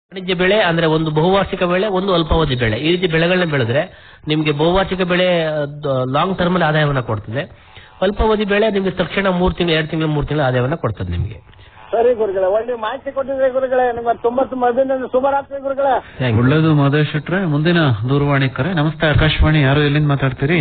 ವಾಣಿಜ್ಯ ಬೆಳೆ ಅಂದ್ರೆ ಒಂದು ಬಹುವಾರ್ಷಿಕ ಬೆಳೆ ಒಂದು ಅಲ್ಪಾವಧಿ ಬೆಳೆ ಈ ರೀತಿ ಬೆಳೆಗಳನ್ನ ಬೆಳೆದ್ರೆ ನಿಮ್ಗೆ ಬಹುವಾರ್ಷಿಕ ಬೆಳೆ ಲಾಂಗ್ ಟರ್ಮ್ ಅಲ್ಲಿ ಆದಾಯವನ್ನ ಕೊಡ್ತದೆ ಅಲ್ಪಾವಧಿ ಬೆಳೆ ನಿಮ್ಗೆ ತಕ್ಷಣ ಮೂರ್ ತಿಂಗಳು ಎರಡು ತಿಂಗಳು ಮೂರ್ ತಿಂಗಳು ಆದಾಯವನ್ನ ಕೊಡ್ತದೆ ನಿಮ್ಗೆ ಸರಿ ಗುರುಗಳೇ ಒಳ್ಳೆ ಮಾಹಿತಿ ಕೊಟ್ಟಿದ್ರೆ ಗುರುಗಳೇ ನಿಮ್ಮ ತುಂಬಾ ತುಂಬಾ ಅಭಿನಂದನೆ ಶುಭರಾತ್ರಿ ಗುರುಗಳೇ ಒಳ್ಳೇದು ಮಾಧವ್ ಶೆಟ್ರೆ ಮುಂದಿನ ದೂರವಾಣಿ ಕರೆ ನಮಸ್ತೆ ಆಕಾಶವಾಣಿ ಯಾರು ಎಲ್ಲಿಂದ ಮಾತಾಡ್ತೀರಿ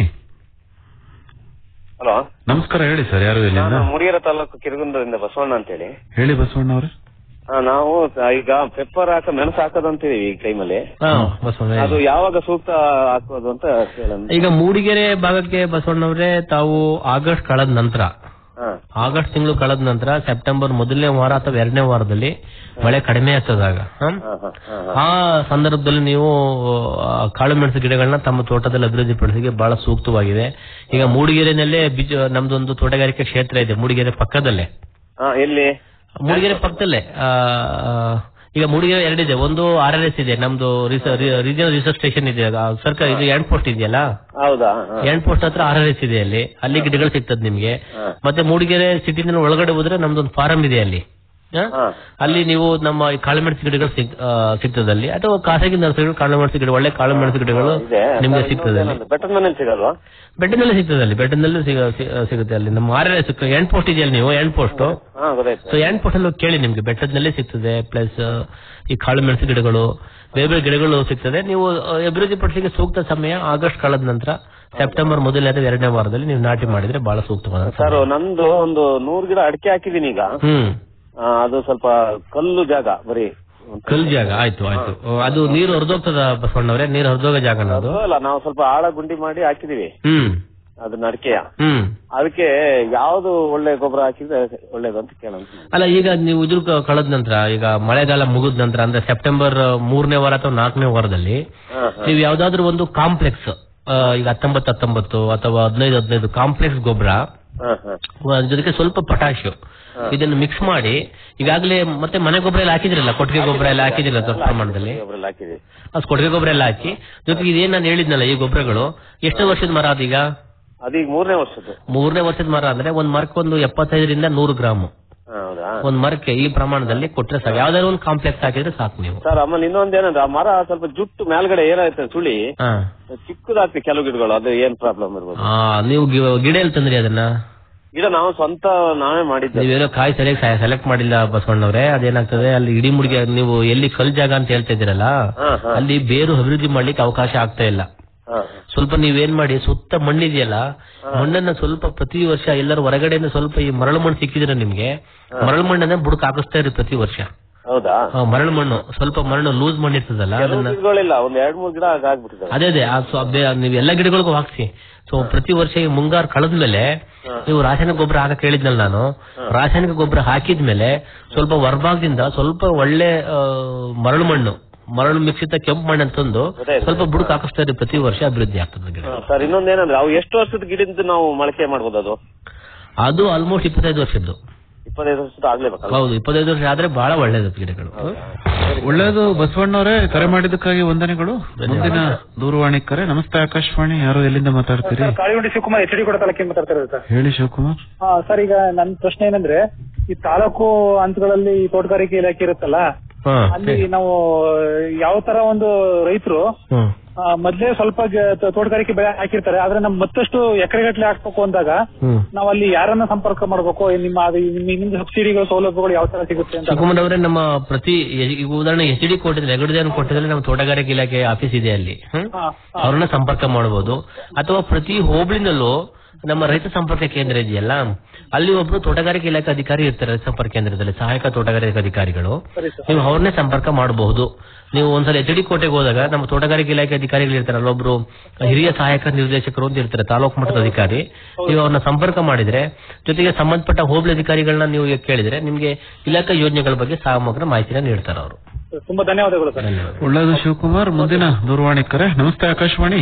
ಹಲೋ ನಮಸ್ಕಾರ ಹೇಳಿ ಸರ್ ಯಾರು ಎಲ್ಲಿಂದ ನಾನು ಮುಡಿಗೆರೆ ತಾಲೂಕು ಕಿರಗುಂದದಿಂದ ಬಸವಣ್ಣ ಅಂತೇಳಿ ಹೇಳಿ ಬಸವಣ್ಣ ಅವ್ರೆ ಆ, ನಾವು ಈಗ ಪೆಪ್ಪರ್ ಹಾಕ ಮೆಣಸು ಹಾಕೋದಂತೀವಿ ಈ ಟೈಮಲ್ಲಿ ಹಾ, ಬಸವಣ್ಣ ಅದು ಯಾವಾಗ ಸೂಕ್ತ ಹಾಕೋದು ಅಂತ ಕೇಳೋಣ ಈಗ ಮೂಡಿಗೆರೆ ಭಾಗಕ್ಕೆ ಬಸವಣ್ಣವ್ರೆ ತಾವು ಆಗಸ್ಟ್ ಕಳೆದ ನಂತರ ಹಾ ಆಗಸ್ಟ್ ತಿಂಗಳು ಕಳೆದ ನಂತರ ಸೆಪ್ಟೆಂಬರ್ ಮೊದಲನೇ ವಾರ ಅಥವಾ ಎರಡನೇ ವಾರದಲ್ಲಿ ಮಳೆ ಕಡಿಮೆ ಆಗ್ತದಾಗ ಹ್ಮ್? ಹಾ, ಹಾ, ಹಾ, ಹಾ. ಆ ಸಂದರ್ಭದಲ್ಲಿ ನೀವು ಆ, ಕಾಳು ಮೆಣಸು ಗಿಡಗಳನ್ನ ತಮ್ಮ ತೋಟದಲ್ಲಿ ಅಭಿವೃದ್ಧಿಪಡಿಸಿಗೆ ಬಹಳ ಸೂಕ್ತವಾಗಿದೆ ಈಗ ಮೂಡಿಗೆರೆನಲ್ಲೇ ಬೀಜ ನಮ್ದೊಂದು ತೋಟಗಾರಿಕೆ ಕ್ಷೇತ್ರ ಇದೆ ಮೂಡಿಗೆರೆ ಪಕ್ಕದಲ್ಲೇ ಹಾ, ಎಲ್ಲಿ ಮೂಡಿಗೆರೆ ಪಕ್ಕದಲ್ಲೇ ಆ, ಆ, ಈಗ ಮೂಡಿಗೆರೆ ಎರಡಿದೆ ಒಂದು ಆರ್ ಆರ್ ಎಸ್ ಇದೆ ನಮ್ದು ರೀಜನಲ್ ರಿಸರ್ಚ್ ಸ್ಟೇಷನ್ ಇದೆ ಆ, ಸರ್ಕಾರ ಇದು ಎಂಡ್ ಪೋಸ್ಟ್ ಇದೆಯಲ್ಲ ಹೌದಾ ಹಾ. ಎಂಡ್ ಪೋಸ್ಟ್ ಹತ್ರ ಆರ್ ಆರ್ ಎಸ್ ಇದೆ ಅಲ್ಲಿ ಅಲ್ಲಿ ಗಿಡಗಳು ಸಿಗ್ತದೆ ನಿಮ್ಗೆ ಹಾ. ಮತ್ತೆ ಮೂಡಿಗೆರೆ ಸಿಟಿನ ಒಳಗಡೆ ಹೋದ್ರೆ ನಮ್ದೊಂದು ಫಾರಂ ಇದೆ ಅಲ್ಲಿ ಆ? ಹಾ. ಅಲ್ಲಿ ನೀವು ನಮ್ಮ ಈ ಕಾಳುಮೆಣಸು ಗಿಡಗಳು ಸಿಗ್- ಆ, ಸಿಗ್ತದೆ ಅಲ್ಲಿ ಅಥವಾ ಖಾಸಗಿ ನರ್ಸರಿಗಳು ಕಾಳುಮೆಣಸು ಗಿಡ ಒಳ್ಳೆ ಕಾಳುಮೆಣಸು ಗಿಡಗಳು ಇದೆ ನಿಮ್ಗೆ ಸಿಗ್ತದೆ ಅಲ್ಲಿ ಬೆಟ್ಟದ ಮನೇಲಿ ಸಿಗಲ್ವಾ ಬೆಟ್ಟದಲ್ಲಿ ಸಿಗ್ತದೆ ಅಲ್ಲಿ ಬೆಟ್ಟದಲ್ಲಿ ಸಿಗ- ಸಿ- ಸಿಗುತ್ತೆ ಅಲ್ಲಿ ನಮ್ಮ R R S end post ಇದೆಯಲ್ಲ ನೀವು ಎಂಡ್ ಪೋಸ್ಟ್ ಹಾ ಗೊತ್ತಾಯ್ತು ಸೊ ಎಂಡ್ ಪೋಸ್ಟ್ ಅಲ್ಲಿ ಹೋಗಿ ಕೇಳಿ ನಿಮ್ಗೆ ಬೆಟ್ಟದಲ್ಲಿ ಸಿಗ್ತದೆ ಪ್ಲಸ್ ಈ ಕಾಳು ಮೆಣಸು ಗಿಡಗಳು ಬೇರೆ ಬೇರೆ ಗಿಡಗಳು ಸಿಗ್ತದೆ ನೀವು ಆ, ಅಭಿವೃದ್ಧಿ ಪಡಿಸಲಿಕ್ಕೆ ಸೂಕ್ತ ಸಮಯ ಆಗಸ್ಟ್ ಕಳೆದ ನಂತರ ಸೆಪ್ಟೆಂಬರ್ ಮೊದಲನೇ ಅಥವಾ ಎರಡನೇ ವಾರದಲ್ಲಿ ನೀವು ನಾಟಿ ಮಾಡಿದ್ರೆ ಬಹಳ ಸೂಕ್ತವಾದ ಸಮಯ. ಸರ್ ನಂದು ಒಂದು ನೂರ್ ಗಿಡ ಅಡಿಕೆ ಹಾಕಿದೀನಿ ಈಗ ಹ್ಮ್ ಆ, ಅದು ಸ್ವಲ್ಪ ಕಲ್ಲು ಜಾಗ ಬರೀ ಕಲ್ ಜಾಗ ಆಯ್ತು ಆಯ್ತು ಓ, ಅದು ನೀರು ಹರಿದೋಗ್ತದ ಬಸವಣ್ಣವ್ರೆ ನೀರು ಹರಿದೋಗ ಜಾಗ ಅದು ಅಲ್ಲ ನಾವು ಸ್ವಲ್ಪ ಆಳ ಗುಂಡಿ ಮಾಡಿ ಹಾಕಿದೀವಿ ಹ್ಮ್ ಅದನ್ನ ಅಡಿಕೆಯ ಹ್ಮ್ ಅದಕ್ಕೆ ಯಾವ್ದು ಒಳ್ಳೆ ಗೊಬ್ಬರ ಹಾಕಿದ್ರೆ ಒಳ್ಳೇದು ಅಂತ ಕೇಳೋಣ ಅಲ್ಲ ಈಗ ನೀವು ಇದ್ರ ಕ- ಕಳೆದ ನಂತರ ಈಗ ಮಳೆಗಾಲ ಮುಗಿದ ನಂತರ ಅಂದ್ರೆ ಸೆಪ್ಟೆಂಬರ್ ಮೂರನೇ ವಾರ ಅಥವಾ ನಾಲ್ಕನೇ ವಾರದಲ್ಲಿ ಹಾ, ಹಾ. ನೀವು ಯಾವ್ದಾದ್ರು ಒಂದು ಕಾಂಪ್ಲೆಕ್ಸ್ ಈಗ ಹತ್ತೊಂಬತ್ತು ಹತ್ತೊಂಬತ್ತು ಅಥವಾ ಹದಿನೈದು ಹದಿನೈದು ಕಾಂಪ್ಲೆಕ್ಸ್ ಗೊಬ್ಬರ ಹಾ, ಹಾ. ಜೊತೆಗೆ ಸ್ವಲ್ಪ ಪೊಟ್ಯಾಶ್ ಇದನ್ನು ಮಿಕ್ಸ್ ಮಾಡಿ ಈಗಾಗಲೇ ಮತ್ತೆ ಮನೆ ಗೊಬ್ಬರ ಎಲ್ಲ ಹಾಕಿದ್ರಲ್ಲ ಕೊಟ್ಟಿಗೆ ಗೊಬ್ಬರ ಎಲ್ಲ ಹಾಕಿದ್ರಲ್ಲ ದೊಡ್ಡ ಪ್ರಮಾಣದಲ್ಲಿ ಗೊಬ್ಬರ ಹಾಕಿದೀವಿ ಅಷ್ಟು ಕೊಟ್ಟಿಗೆ ಗೊಬ್ಬರ ಎಲ್ಲ ಹಾಕಿ ಜೊತೆಗೆ ಇದೇನ್ ನಾನು ಹೇಳಿದ್ನಲ್ಲ ಈ ಗೊಬ್ಬರಗಳು ಎಷ್ಟು ವರ್ಷದ ಮರ ಅದೀಗ ಅದೀಗ ಮೂರನೇ ವರ್ಷದ್ದು ಮೂರನೇ ವರ್ಷದ ಮರ ಅಂದ್ರೆ ಒಂದ್ ಮರಕ್ಕೆ ಒಂದು ಎಪ್ಪತ್ತೈದರಿಂದ ನೂರು ಗ್ರಾಮ್ ಹಾ, ಹೌದಾ ಒಂದ್ ಮರಕ್ಕೆ ಈ ಪ್ರಮಾಣದಲ್ಲಿ ಕೊಟ್ರೆ ಸಾಕು ಯಾವ್ದಾದ್ರು ಒಂದು ಕಾಂಪ್ಲೆಕ್ಸ್ ಹಾಕಿದ್ರೆ ಸಾಕು ನೀವು ಸರ್ ಆಮೇಲೆ ಇನ್ನೊಂದೇನಂದ್ರೆ ಆ ಮರ ಸ್ವಲ್ಪ ಜುಟ್ಟು ಮೇಲ್ಗಡೆ ಏನಾಯ್ತು ಸುಳಿ ಹಾ ಚಿಕ್ಕದಾಗ್ತಿ ಕೆಲವು ಗಿಡಗಳು ಅದು ಏನ್ ಪ್ರಾಬ್ಲಮ್ ಇರ್ಬೋದು ಆ, ನೀವು ಗಿ- ಗಿಡ ಎಲ್ಲಿ ತಂದ್ರಿ ಅದನ್ನ ಗಿಡ ನಾವು ಸ್ವಂತ ನಾವೇ ಮಾಡಿದ್ದೆ ನೀವೇನೋ ಕಾಯಿ ಸರಿಯಾಗಿ ಸೆಲೆಕ್ಟ್ ಮಾಡಿಲ್ಲ ಬಸವಣ್ಣವ್ರೆ ಅದೇನಾಗ್ತದೆ ಅಲ್ಲಿ ಇಡೀ ಮುಡಿಗೆ ನೀವು ಎಲ್ಲಿ ಕಲ್ ಜಾಗ ಅಂತ ಹೇಳ್ತಾ ಇದ್ದೀರಲ್ಲ ಹಾ, ಹಾ. ಅಲ್ಲಿ ಬೇರು ಅಭಿವೃದ್ಧಿ ಮಾಡ್ಲಿಕ್ಕೆ ಅವಕಾಶ ಆಗ್ತಾ ಇಲ್ಲ ಹಾ, ಸ್ವಲ್ಪ ನೀವೇನ್ ಮಾಡಿ ಸುತ್ತ ಮಣ್ಣಿದೆಯಲ್ಲ ಮಣ್ಣನ್ನ ಸ್ವಲ್ಪ ಪ್ರತಿ ವರ್ಷ ಎಲ್ಲರೂ ಹೊರಗಡೆಯಿಂದ ಸ್ವಲ್ಪ ಈ ಮರಳು ಮಣ್ಣು ಸಿಕ್ಕಿದ್ರೆ ನಿಮ್ಗೆ ಮರಳು ಮಣ್ಣನ್ನ ಬುಡಕ್ ಹಾಕಿಸ್ತಾ ಇರಿ ಪ್ರತಿ ವರ್ಷ ಹೌದಾ ಆ, ಮರಳು ಮಣ್ಣು ಸ್ವಲ್ಪ ಮರಳು ಲೂಸ್ ಮಣ್ಣು ಇರ್ತದಲ್ಲ ಕೆಲವು ಅದನ್ನ ಗಿಡಗಳಿಲ್ಲ ಒಂದ್ ಎರಡ್ ಮೂರ್ ಗಿಡ ಆಗ್ಬಿಟ್ಟಿದೆ ಅದೇ ಅದೇ ಆ ಸ್ವ- ಬೇ- ನೀವು ಎಲ್ಲ ಗಿಡಗಳಿಗೂ ಹಾಕ್ಸಿ ಸೊ ಪ್ರತಿ ವರ್ಷ ಈ ಮುಂಗಾರು ಕಳೆದ್ಮೇಲೆ ನೀವು ರಾಸಾಯನಿಕ ಗೊಬ್ಬರ ಹಾಕಕ್ ಹೇಳಿದ್ನಲ್ಲ ನಾನು ರಾಸಾಯನಿಕ ಗೊಬ್ಬರ ಹಾಕಿದ್ಮೇಲೆ ಸ್ವಲ್ಪ ಹೊರಭಾಗದಿಂದ ಸ್ವಲ್ಪ ಒಳ್ಳೆ ಆ, ಮರಳು ಮಣ್ಣು ಮರಳು ಮಿಶ್ರಿತ ಕೆಂಪು ಮಣ್ಣು ಅಂತಂದು ಗೊತ್ತಾಯ್ತು. ಸ್ವಲ್ಪ ಬುಡಕ್ ಹಾಕಿಸ್ತಾ ಇದ್ರೆ ಪ್ರತಿ ವರ್ಷ ಅಭಿವೃದ್ಧಿ ಆಗ್ತದೆ ಗಿಡ ಸರ್ ಇನ್ನೊಂದೇನಂದ್ರೆ ಅವು ಎಷ್ಟು ವರ್ಷದ ಗಿಡದಿಂದ ನಾವು ಮೊಳಕೆ ಮಾಡ್ಬೋದು ಅದು ಅದು ಆಲ್ಮೋಸ್ಟ್ ಇಪ್ಪತ್ತೈದು ವರ್ಷದ್ದು ಇಪ್ಪತ್ತೈದು ವರ್ಷದ ಆಗ್ಲೇಬೇಕಲ್ಲ ಹೌದು ಇಪ್ಪತ್ತೈದು ವರ್ಷ ಆದ್ರೆ ಬಹಳ ಒಳ್ಳೇದು ಗಿಡಗಳು ಒಳ್ಳೇದು ಬಸವಣ್ಣವರೇ ಕರೆ ಮಾಡಿದ್ದಕ್ಕಾಗಿ ವಂದನೆಗಳು ಮುಂದಿನ ದೂರವಾಣಿ ಕರೆ ನಮಸ್ತೆ ಆಕಾಶವಾಣಿ ಯಾರು ಎಲ್ಲಿಂದ ಮಾತಾಡ್ತೀರಿ ಕಾಳಿಗುಂಡಿ ಶಿವಕುಮಾರ್ ಎಚ್ ಡಿ ಕೂಡ ತಾಲೂಕಿಂದ ಮಾತಾಡ್ತಿರೋದು ಸರ್ ಹೇಳಿ ಶಿವಕುಮಾರ್ ಹಾ ಸರ್ ಈಗ ನನ್ನ ಪ್ರಶ್ನೆ ಏನಂದ್ರೆ ಈ ತಾಲೂಕು ಹಂತಗಳಲ್ಲಿ ಈ ತೋಟಗಾರಿಕೆ ಇಲಾಖೆ ಇರುತ್ತಲ್ಲ ಹಾ ಅಲ್ಲಿ ನಾವು ಯಾವ ತರ ಒಂದು ರೈತರು ಹ್ಮ್ ಮೊದ್ಲೇ ಸ್ವಲ್ಪ ಗ- ತೋ- ತೋಟಗಾರಿಕೆ ಬೆಳೆ ಹಾಕಿರ್ತಾರೆ ಆದ್ರೆ ನಮ್ ಮತ್ತಷ್ಟು ಎಕರೆಗಟ್ಟಲೆ ಹಾಕ್ಬೇಕು ಅಂದಾಗ ಹ್ಮ್ ನಾವ್ ಅಲ್ಲಿ ಯಾರನ್ನ ಸಂಪರ್ಕ ಮಾಡ್ಬೇಕು ನಿಮ್ಮ ಅದು ನಿಮ್ಮಿಂದ ಸಬ್ಸಿಡಿಗಳು ಸೌಲಭ್ಯಗಳು ಯಾವ ತರ ಸಿಗುತ್ತೆ ಅಂತ ಶಿವಕುಮಾರ್ ಅವರೇ ನಮ್ಮ ಪ್ರತಿ ಈಗ ಉದಾಹರಣೆ ಎಚ್ ಡಿ ಕೊಟ್ಟಿದ್ರೆ ಹೆಗಡದೇನು ಕೊಟ್ಟಿದ್ರೆ ನಮ್ಮ ತೋಟಗಾರಿಕೆ ಇಲಾಖೆ ಆಫೀಸ್ ಇದೆ ಅಲ್ಲಿ ಹ್ಮ್? ಹಾ, ಅವ್ರನ್ನ ಸಂಪರ್ಕ ಮಾಡಬಹುದು ಅಥವಾ ಪ್ರತಿ ಹೋಬಳಿನಲ್ಲೂ ನಮ್ಮ ರೈತ ಸಂಪರ್ಕ ಕೇಂದ್ರ ಇದೆಯಲ್ಲ ಅಲ್ಲಿ ಒಬ್ರು ತೋಟಗಾರಿಕೆ ಇಲಾಖೆ ಅಧಿಕಾರಿ ಇರ್ತಾರೆ ರೈತ ಸಂಪರ್ಕ ಕೇಂದ್ರದಲ್ಲಿ ಸಹಾಯಕ ತೋಟಗಾರಿಕೆ ಅಧಿಕಾರಿಗಳು ಸರಿ ಸರ್ ನೀವು ಅವ್ರನ್ನೇ ಸಂಪರ್ಕ ಮಾಡಬಹುದು ನೀವು ಒಂದ್ಸಲ ಎಚ್ ಡಿ ಕೋಟೆಗೆ ಹೋದಾಗ ನಮ್ಮ ತೋಟಗಾರಿಕೆ ಇಲಾಖೆ ಅಧಿಕಾರಿಗಳು ಇರ್ತಾರೆ ಅಲ್ಲೊಬ್ರು ಹಿರಿಯ ಸಹಾಯಕ ನಿರ್ದೇಶಕರು ಅಂತ ಇರ್ತಾರೆ ತಾಲೂಕು ಮಟ್ಟದ ಅಧಿಕಾರಿ ನೀವು ಅವ್ರನ್ನ ಸಂಪರ್ಕ ಮಾಡಿದ್ರೆ ಜೊತೆಗೆ ಸಂಬಂಧಪಟ್ಟ ಹೋಬಳಿ ಅಧಿಕಾರಿಗಳನ್ನ ನೀವು ಕೇಳಿದ್ರೆ ನಿಮ್ಗೆ ಇಲಾಖಾ ಯೋಜನೆಗಳ ಬಗ್ಗೆ ಸಮಗ್ರ ಮಾಹಿತಿನ ನೀಡ್ತಾರೆ ಅವರು ತುಂಬಾ ಧನ್ಯವಾದಗಳು ಸರ್ ಒಳ್ಳೇದು ಶಿವಕುಮಾರ್ ಮುಂದಿನ ದೂರವಾಣಿ ಕರೆ ನಮಸ್ತೆ ಆಕಾಶವಾಣಿ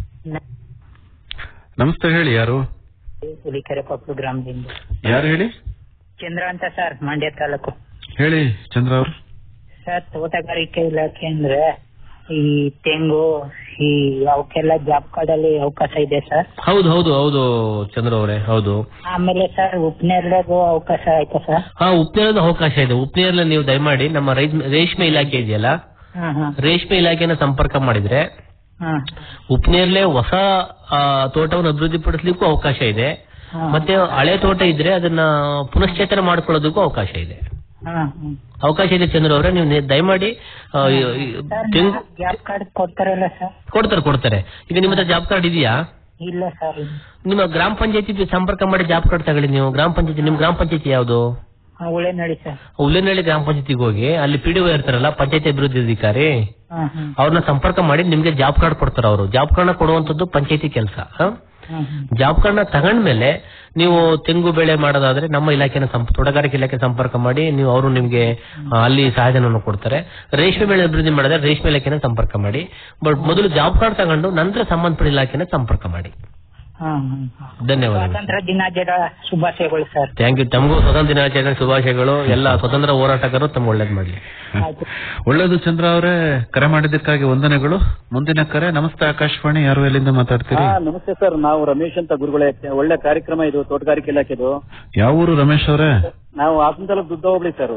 ನಮಸ್ತೆ ಹೇಳಿ ಯಾರು ಹುಲಿಕೆರೆ ಕೊಪ್ಪಳು ಗ್ರಾಮದಿಂದ ಯಾರು ಹೇಳಿ ಚಂದ್ರ ಅಂತ ಸರ್ ಮಂಡ್ಯ ತಾಲೂಕು ಹೇಳಿ ಚಂದ್ರ ಅವರು ಸರ್ ತೋಟಗಾರಿಕೆ ಇಲಾಖೆ ಅಂದ್ರೆ ಈ ತೆಂಗು ಈ ಅವಕ್ಕೆಲ್ಲ ಜಾಬ್ ಕಾರ್ಡ್ ಅಲ್ಲಿ ಅವಕಾಶ ಇದೆ ಸರ್ ಹೌದು ಹೌದು ಹೌದು ಚಂದ್ರ ಅವರೇ ಹೌದು ಆಮೇಲೆ ಸರ್ ಉಪನೇರಳೆಗೂ ಅವಕಾಶ ಆಯ್ತಾ ಸರ್ ಹಾ ಉಪ್ನೇರದ ಅವಕಾಶ ಇದೆ ಉಪ್ನೇರಲ್ಲಿ ನೀವು ದಯಮಾಡಿ ನಮ್ಮ ರೈತ ರೇಷ್ಮೆ ಇಲಾಖೆ ಇದೆಯಲ್ಲ ಹಾ ಹಾ ರೇಷ್ಮೆ ಇಲಾಖೆನ ಸಂಪರ್ಕ ಮಾಡಿದ್ರೆ ಹಾ ಉಪ್ನೇರ್ಲೆ ಹೊಸ ಆ, ತೋಟವನ್ನು ಅಭಿವೃದ್ಧಿಪಡಿಸ್ಲಿಕ್ಕೂ ಅವಕಾಶ ಇದೆ ಹಾ. ಮತ್ತೆ ಹಳೆ ತೋಟ ಇದ್ರೆ ಅದನ್ನ ಪುನಶ್ಚೇತನ ಮಾಡ್ಕೊಳ್ಳೋದಕ್ಕೂ ಅವಕಾಶ ಇದೆ ಹಾ ಹ್ಮ್. ಅವಕಾಶ ಇದೆ ಚಂದ್ರ ಅವರೇ ನೀವು ನೆ- ದಯಮಾಡಿ ಆ, ಈ- ಈ ಸರ್ ತೆಂಗು ಗ್ಯಾಪ್ ಕಾರ್ಡ್ ಕೊಡ್ತಾರಲ್ಲ ಸರ್ ಕೊಡ್ತಾರೆ ಕೊಡ್ತಾರೆ ಈಗ ನಿಮ್ಮ ಹತ್ರ ಜಾಬ್ ಕಾರ್ಡ್ ಇದೆಯಾ ಇಲ್ಲ ಸರ್ ನಿಮ್ಮ ಗ್ರಾಮ ಪಂಚಾಯತಿ ಸಂಪರ್ಕ ಮಾಡಿ ಜಾಬ್ ಕಾರ್ಡ್ ತಗೊಳ್ಳಿ ನೀವು ಗ್ರಾಮ ಪಂಚಾಯತಿ ನಿಮ್ ಗ್ರಾಮ ಪಂಚಾಯತಿ ಯಾವುದು ಒಳ್ಳೆ ನಡಿ ಸರ್ ಹುಲ್ಲಿನಹಳ್ಳಿ ಗ್ರಾಮ ಪಂಚಾಯತಿಗೆ ಹೋಗಿ ಅಲ್ಲಿ ಪಿ ಡಿ ಇರ್ತಾರಲ್ಲ ಪಂಚಾಯತಿ ಅಭಿವೃದ್ಧಿ ಅಧಿಕಾರಿ ಹಾ ಹಾ ಅವ್ರನ್ನ ಸಂಪರ್ಕ ಮಾಡಿ ನಿಮ್ಗೆ ಜಾಬ್ ಕಾರ್ಡ್ ಕೊಡ್ತಾರೆ ಅವರು ಜಾಬ್ ಕಾರ್ಡ್ ಕೊಡುವಂತದ್ದು ಪಂಚಾಯತಿ ಕೆಲಸ ಹಾ ಹಾ ಜಾಬ್ ಕಾರ್ಡ್ ನ ತಗೊಂಡ್ಮೇಲೆ ನೀವು ತೆಂಗು ಬೆಳೆ ಮಾಡೋದಾದ್ರೆ ನಮ್ಮ ಇಲಾಖೆನ ಸಂಪ- ತೋಟಗಾರಿಕೆ ಇಲಾಖೆ ಸಂಪರ್ಕ ಮಾಡಿ ನೀವು ಅವರು ನಿಮ್ಗೆ ಆ, ಅಲ್ಲಿ ಸಹಾಯಧನವನ್ನು ಕೊಡ್ತಾರೆ ರೇಷ್ಮೆ ಬೆಳೆ ಅಭಿವೃದ್ಧಿ ಮಾಡಿದ್ರೆ ರೇಷ್ಮೆ ಇಲಾಖೆನ ಸಂಪರ್ಕ ಮಾಡಿ ಬಟ್ ಮೊದಲು ಜಾಬ್ ಕಾರ್ಡ್ ತಗೊಂಡು ನಂತರ ಸಂಬಂಧಪಟ್ಟ ಇಲಾಖೆನ ಸಂಪರ್ಕ ಮಾಡಿ ಹಾ ಹಾ ಧನ್ಯವಾದಗಳು ಸ್ವಾತಂತ್ರ್ಯ ದಿನಾಚರಣೆ ಶುಭಾಶಯಗಳು ಸರ್ ಥ್ಯಾಂಕ್ ಯು ತಮಗೂ ಸ್ವತಂತ್ರ ದಿನಾಚರಣೆ ಶುಭಾಶಯಗಳು ಎಲ್ಲ ಸ್ವತಂತ್ರ ಹೋರಾಟಗಾರರು ತಮ್ಗೆ ಒಳ್ಳೇದ್ ಮಾಡ್ಲಿ ಆಯ್ತು ಒಳ್ಳೇದು ಚಂದ್ರ ಅವರೇ ಕರೆ ಮಾಡಿದ್ದಕ್ಕಾಗಿ ವಂದನೆಗಳು ಮುಂದಿನ ಕರೆ ನಮಸ್ತೆ ಆಕಾಶವಾಣಿ ಯಾರು ಎಲ್ಲಿಂದ ಮಾತಾಡ್ತೀರಿ ಹಾ ನಮಸ್ತೆ ಸರ್ ನಾವು ರಮೇಶ್ ಅಂತ ಗುರುಗಳೇ ಒಳ್ಳೆ ಕಾರ್ಯಕ್ರಮ ಇದು ತೋಟಗಾರಿಕೆ ಇಲಾಖೆದು ಯಾವ ಊರು ರಮೇಶ್ ಅವರೇ ನಾವು ಹಾಸನ ತಾಲೂಕು ದುಡ್ಡ ಹೋಗ್ಲಿ ಸರ್